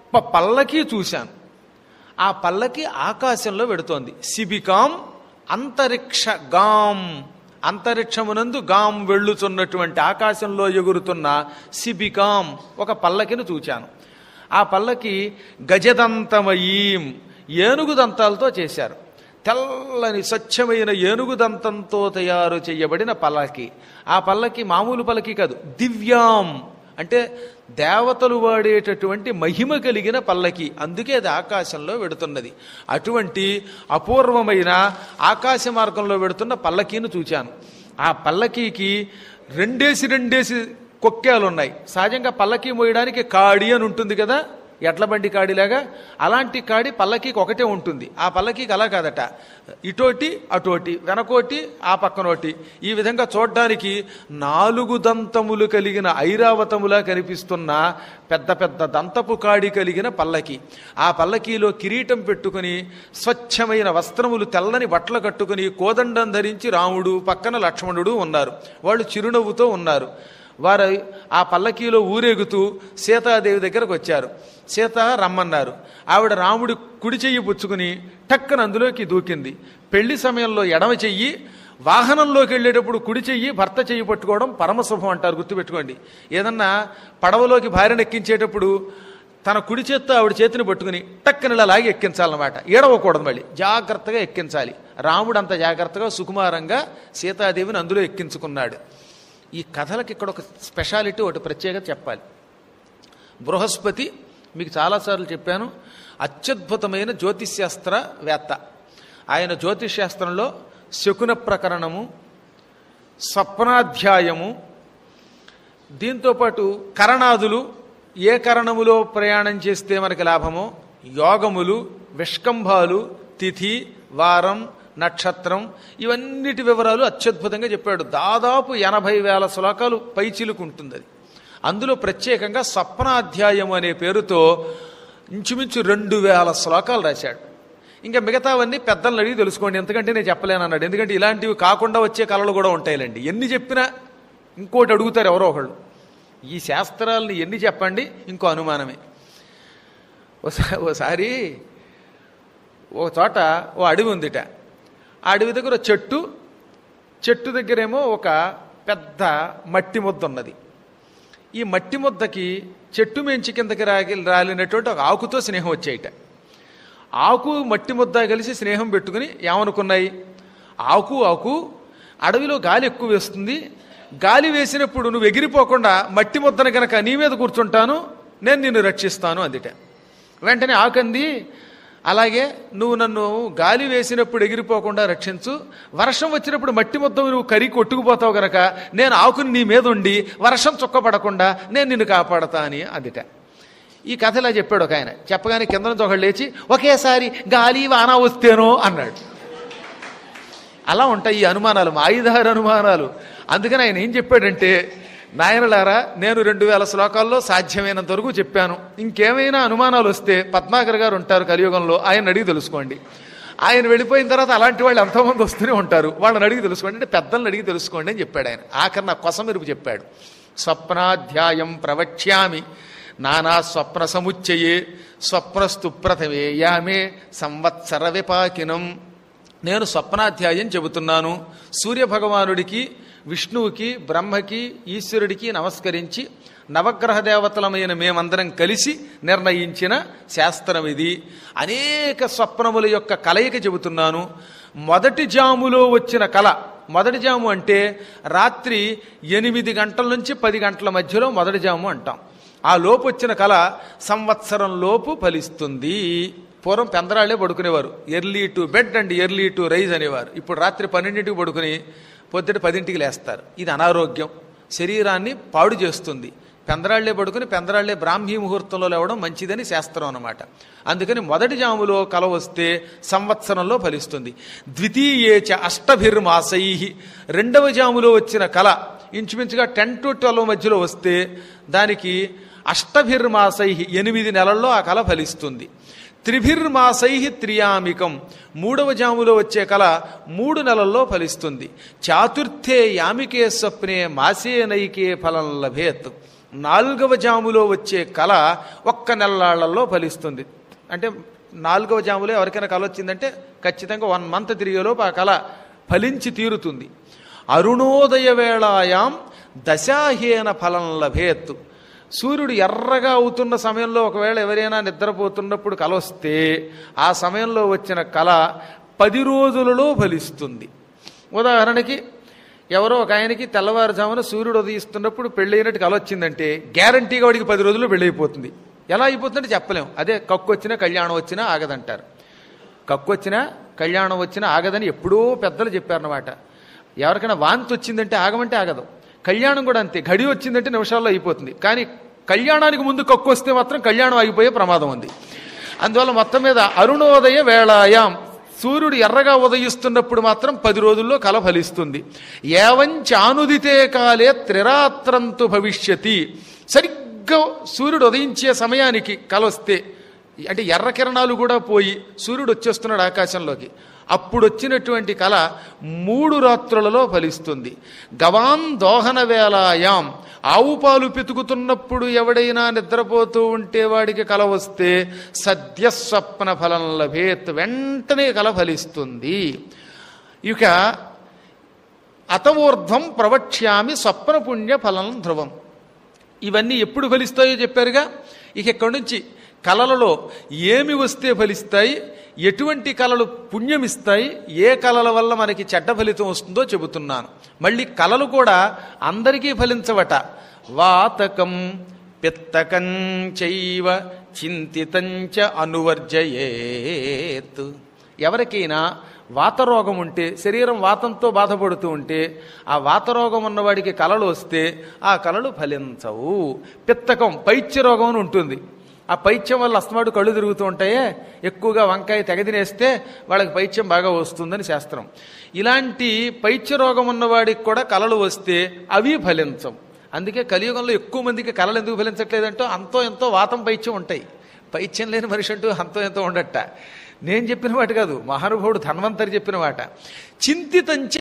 గొప్ప పల్లకి చూశాను ఆ పల్లకి ఆకాశంలో వెడుతోంది సిబికాం అంతరిక్ష గాం అంతరిక్షమునందు గాం వెళ్ళుతున్నటువంటి ఆకాశంలో ఎగురుతున్న సిబికాం ఒక పల్లకిని చూచాను ఆ పల్లకి గజదంతమయీం ఏనుగు దంతాలతో చేశారు తెల్లని స్వచ్ఛమైన ఏనుగు దంతంతో తయారు చేయబడిన పల్లకి ఆ పల్లకి మామూలు పల్లకి కాదు దివ్యాం అంటే దేవతలు వాడేటటువంటి మహిమ కలిగిన పల్లకి అందుకే అది ఆకాశంలో వెడుతున్నది అటువంటి అపూర్వమైన ఆకాశ మార్గంలో వెడుతున్న పల్లకీని చూచాను ఆ పల్లకీకి రెండేసి రెండేసి కొక్కేలు ఉన్నాయి సహజంగా పల్లకీ మోయడానికి కాడి అని ఉంటుంది కదా ఎడ్ల బండి కాడిలాగా అలాంటి కాడి పల్లకీకి ఒకటే ఉంటుంది ఆ పల్లకీకి అలా కాదట ఇటోటి అటోటి వెనకోటి ఆ పక్కనోటి ఈ విధంగా చూడ్డానికి నాలుగు దంతములు కలిగిన ఐరావతములా కనిపిస్తున్న పెద్ద పెద్ద దంతపు కాడి కలిగిన పల్లకి ఆ పల్లకీలో కిరీటం పెట్టుకుని స్వచ్ఛమైన వస్త్రములు తెల్లని బట్టలు కట్టుకుని కోదండం ధరించి రాముడు పక్కన లక్ష్మణుడు ఉన్నారు వాళ్ళు చిరునవ్వుతో ఉన్నారు వారు ఆ పల్లకీలో ఊరేగుతూ సీతాదేవి దగ్గరకు వచ్చారు సీత రమ్మన్నారు ఆవిడ రాముడి కుడి చెయ్యి పుచ్చుకుని టక్కన అందులోకి దూకింది పెళ్లి సమయంలో ఎడమ చెయ్యి వాహనంలోకి వెళ్ళేటప్పుడు కుడి చెయ్యి భర్త చెయ్యి పట్టుకోవడం పరమశుభం అంటారు గుర్తుపెట్టుకోండి ఏదన్నా పడవలోకి భార్యను ఎక్కించేటప్పుడు తన కుడి చేత్తో ఆవిడ చేతిని పట్టుకుని టక్కన ఇలా లాగి ఎక్కించాలన్నమాట ఏడవకూడదు మళ్ళీ జాగ్రత్తగా ఎక్కించాలి రాముడు అంత జాగ్రత్తగా సుకుమారంగా సీతాదేవిని అందులో ఎక్కించుకున్నాడు ఈ కథలకు ఇక్కడ ఒక స్పెషాలిటీ ఒకటి ప్రత్యేకత చెప్పాలి బృహస్పతి మీకు చాలాసార్లు చెప్పాను అత్యద్భుతమైన జ్యోతిశాస్త్ర వేత్త ఆయన జ్యోతిశాస్త్రంలో శకున ప్రకరణము స్వప్నాధ్యాయము దీంతోపాటు కరణాదులు ఏ కరణములో ప్రయాణం చేస్తే మనకి లాభమో యోగములు విష్కంభాలు తిథి వారం నక్షత్రం ఇవన్నిటి వివరాలు అత్యద్భుతంగా చెప్పాడు దాదాపు ఎనభై వేల శ్లోకాలు పైచిలుకుంటుంది అది అందులో ప్రత్యేకంగా స్వప్నాధ్యాయం అనే పేరుతో ఇంచుమించు రెండు వేల శ్లోకాలు రాశాడు ఇంకా మిగతావన్నీ పెద్దలను అడిగి తెలుసుకోండి ఎందుకంటే నేను చెప్పలేను అన్నాడు ఎందుకంటే ఇలాంటివి కాకుండా వచ్చే కళలు కూడా ఉంటాయిలండి ఎన్ని చెప్పినా ఇంకోటి అడుగుతారు ఎవరో ఒకళ్ళు ఈ శాస్త్రాలని ఎన్ని చెప్పండి ఇంకో అనుమానమే ఓసా- ఓసారి ఒక చోట ఓ అడవి ఉందిట ఆ అడవి దగ్గర ఒక చెట్టు చెట్టు దగ్గరేమో ఒక పెద్ద మట్టి ముద్ద ఉన్నది ఈ మట్టి ముద్దకి చెట్టు మెంచి కిందకి రాగి రాలినటువంటి ఒక ఆకుతో స్నేహం వచ్చేయట ఆకు మట్టి ముద్ద కలిసి స్నేహం పెట్టుకుని ఏమనుకున్నాయి ఆకు ఆకు అడవిలో గాలి ఎక్కువ వేస్తుంది గాలి వేసినప్పుడు నువ్వు ఎగిరిపోకుండా మట్టి ముద్దను గనక నీ మీద కూర్చుంటాను నేను నిన్ను రక్షిస్తాను అందుట వెంటనే ఆకంది అలాగే నువ్వు నన్ను గాలి వేసినప్పుడు ఎగిరిపోకుండా రక్షించు వర్షం వచ్చినప్పుడు మట్టి ముద్ద నువ్వు కరి కొట్టుకుపోతావు గనక నేను ఆకుని నీ మీద ఉండి వర్షం చుక్కపడకుండా నేను నిన్ను కాపాడతా అని అందుట ఈ కథ ఇలా చెప్పాడు ఒక ఆయన చెప్పగానే కింద నుంచి ఒకళ్ళు లేచి ఒకేసారి గాలి వాన వస్తేనో అన్నాడు అలా ఉంటాయి ఈ అనుమానాలు మా ఐదారు అనుమానాలు అందుకని ఆయన ఏం చెప్పాడంటే నాయనలారా నేను రెండు వేల శ్లోకాల్లో సాధ్యమైనంత వరకు చెప్పాను ఇంకేమైనా అనుమానాలు వస్తే పద్మాకర్ గారు ఉంటారు కలియుగంలో ఆయన అడిగి తెలుసుకోండి ఆయన వెళ్ళిపోయిన తర్వాత అలాంటి వాళ్ళు ఎంతోమంది వస్తూనే ఉంటారు వాళ్ళని అడిగి తెలుసుకోండి అంటే పెద్దలను అడిగి తెలుసుకోండి అని చెప్పాడు ఆయన ఆఖరి నా కొసమెరుపు చెప్పాడు స్వప్నాధ్యాయం ప్రవక్ష్యామి నానా స్వప్న సముచ్చయే స్వప్నస్తు ప్రథమే యామే సంవత్సర విపాకినం నేను స్వప్నాధ్యాయం చెబుతున్నాను సూర్యభగవానుడికి విష్ణువుకి బ్రహ్మకి ఈశ్వరుడికి నమస్కరించి నవగ్రహ దేవతలమైన మేమందరం కలిసి నిర్ణయించిన శాస్త్రం ఇది అనేక స్వప్నముల యొక్క కలయిక చెబుతున్నాను మొదటి జాములో వచ్చిన కళ మొదటి జాము అంటే రాత్రి ఎనిమిది గంటల నుంచి పది గంటల మధ్యలో మొదటి జాము అంటాం ఆ లోపు వచ్చిన కళ సంవత్సరం లోపు ఫలిస్తుంది పూర్వం పెందరాళ్లే పడుకునేవారు early to bed and early to rise అనేవారు ఇప్పుడు రాత్రి పన్నెండింటికి పడుకుని పొద్దుట పదింటికి లేస్తారు ఇది అనారోగ్యం శరీరాన్ని పాడు చేస్తుంది పెందరాళ్లే పడుకుని పెందరాళ్లే బ్రాహ్మీ ముహూర్తంలో లేవడం మంచిదని శాస్త్రం అన్నమాట అందుకని మొదటి జాములో కల వస్తే సంవత్సరంలో ఫలిస్తుంది ద్వితీయేచ అష్టభిర్మాసై రెండవ జాములో వచ్చిన కల ఇంచుమించుగా టెన్ టు ట్వెల్వ్ మధ్యలో వస్తే దానికి అష్టభిర్మాసై ఎనిమిది నెలల్లో ఆ కళ ఫలిస్తుంది త్రిభిర్మాసై త్రియామికం మూడవ జాములో వచ్చే కళ మూడు నెలల్లో ఫలిస్తుంది చాతుర్థే యామికే స్వప్నే మాసే నైకే ఫలం లభేత్ నాలుగవ జాములో వచ్చే కళ ఒక్క నెలలాళ్లలో ఫలిస్తుంది అంటే నాలుగవ జాములో ఎవరికైనా కళ వచ్చిందంటే ఖచ్చితంగా వన్ మంత్ తిరిగేలోపు ఆ కళ ఫలించి తీరుతుంది అరుణోదయ వేళాయాం దశాహీన ఫలం లభేత్తు సూర్యుడు ఎర్రగా అవుతున్న సమయంలో ఒకవేళ ఎవరైనా నిద్రపోతున్నప్పుడు కల వస్తే ఆ సమయంలో వచ్చిన కళ పది రోజులలో ఫలిస్తుంది ఉదాహరణకి ఎవరో ఒక ఆయనకి తెల్లవారుజామున సూర్యుడు ఉదయిస్తున్నప్పుడు పెళ్ళైనట్టు కల వచ్చిందంటే గ్యారంటీగా వాడికి పది రోజుల్లో పెళ్ళైపోతుంది ఎలా అయిపోతుందంటే చెప్పలేం అదే కక్కు వచ్చినా కళ్యాణం వచ్చినా ఆగదంటారు కక్కు వచ్చినా కళ్యాణం వచ్చినా ఆగదని ఎప్పుడో పెద్దలు చెప్పారన్నమాట ఎవరికైనా వాంతి వచ్చిందంటే ఆగమంటే ఆగదు కళ్యాణం కూడా అంతే గడి వచ్చిందంటే నిమిషాల్లో అయిపోతుంది కానీ కళ్యాణానికి ముందు కక్కు వస్తే మాత్రం కళ్యాణం ఆగిపోయే ప్రమాదం ఉంది అందువల్ల మొత్తం మీద అరుణోదయ వేళాయాం సూర్యుడు ఎర్రగా ఉదయిస్తున్నప్పుడు మాత్రం పది రోజుల్లో కల ఫలిస్తుంది ఏవంచానుదితే కాలే త్రిరాత్రంతు భవిష్యతి సరిగ్గా సూర్యుడు ఉదయించే సమయానికి కల వస్తే అంటే ఎర్ర కిరణాలు కూడా పోయి సూర్యుడు వచ్చేస్తున్నాడు ఆకాశంలోకి అప్పుడు వచ్చినటువంటి కళ మూడు రాత్రులలో ఫలిస్తుంది గవాన్ దోహన వేలాయాం ఆవు పాలు పితుకుతున్నప్పుడు ఎవడైనా నిద్రపోతూ ఉంటే వాడికి కల వస్తే సద్యస్వప్న ఫలం లభేత్ వెంటనే కల ఫలిస్తుంది ఇక అతవూర్ధ్వం ప్రవక్ష్యామి స్వప్న పుణ్య ఫలం ధ్రువం ఇవన్నీ ఎప్పుడు ఫలిస్తాయో చెప్పారుగా ఇక ఇక్కడి నుంచి కళలలో ఏమి వస్తే ఫలిస్తాయి ఎటువంటి కళలు పుణ్యమిస్తాయి ఏ కళల వల్ల మనకి చెడ్డ ఫలితం వస్తుందో చెబుతున్నాను మళ్ళీ కళలు కూడా అందరికీ ఫలించవట వాతకం పిత్తకం చైవ చింతితంచ అనువర్జయేత్ ఎవరికైనా వాతరోగం ఉంటే శరీరం వాతంతో బాధపడుతూ ఉంటే ఆ వాతరోగం ఉన్నవాడికి కలలు వస్తే ఆ కలలు ఫలించవు పిత్తకం పైత్య రోగం అని ఉంటుంది ఆ పైత్యం వల్ల అస్తమాడు కళ్ళు తిరుగుతూ ఉంటాయే ఎక్కువగా వంకాయ తెగదినేస్తే వాళ్ళకి పైత్యం బాగా వస్తుందని శాస్త్రం ఇలాంటి పైత్య రోగం ఉన్నవాడికి కూడా కలలు వస్తే అవి ఫలించం అందుకే కలియుగంలో ఎక్కువ మందికి కళలు ఎందుకు ఫలించట్లేదంటో అంతో ఎంతో వాతం పైత్యం ఉంటాయి పైత్యం లేని మనిషి అంటూ అంతో ఎంతో ఉండట నేను చెప్పిన మాట కాదు మహానుభావుడు ధన్వంతరి చెప్పిన మాట చింతితంచే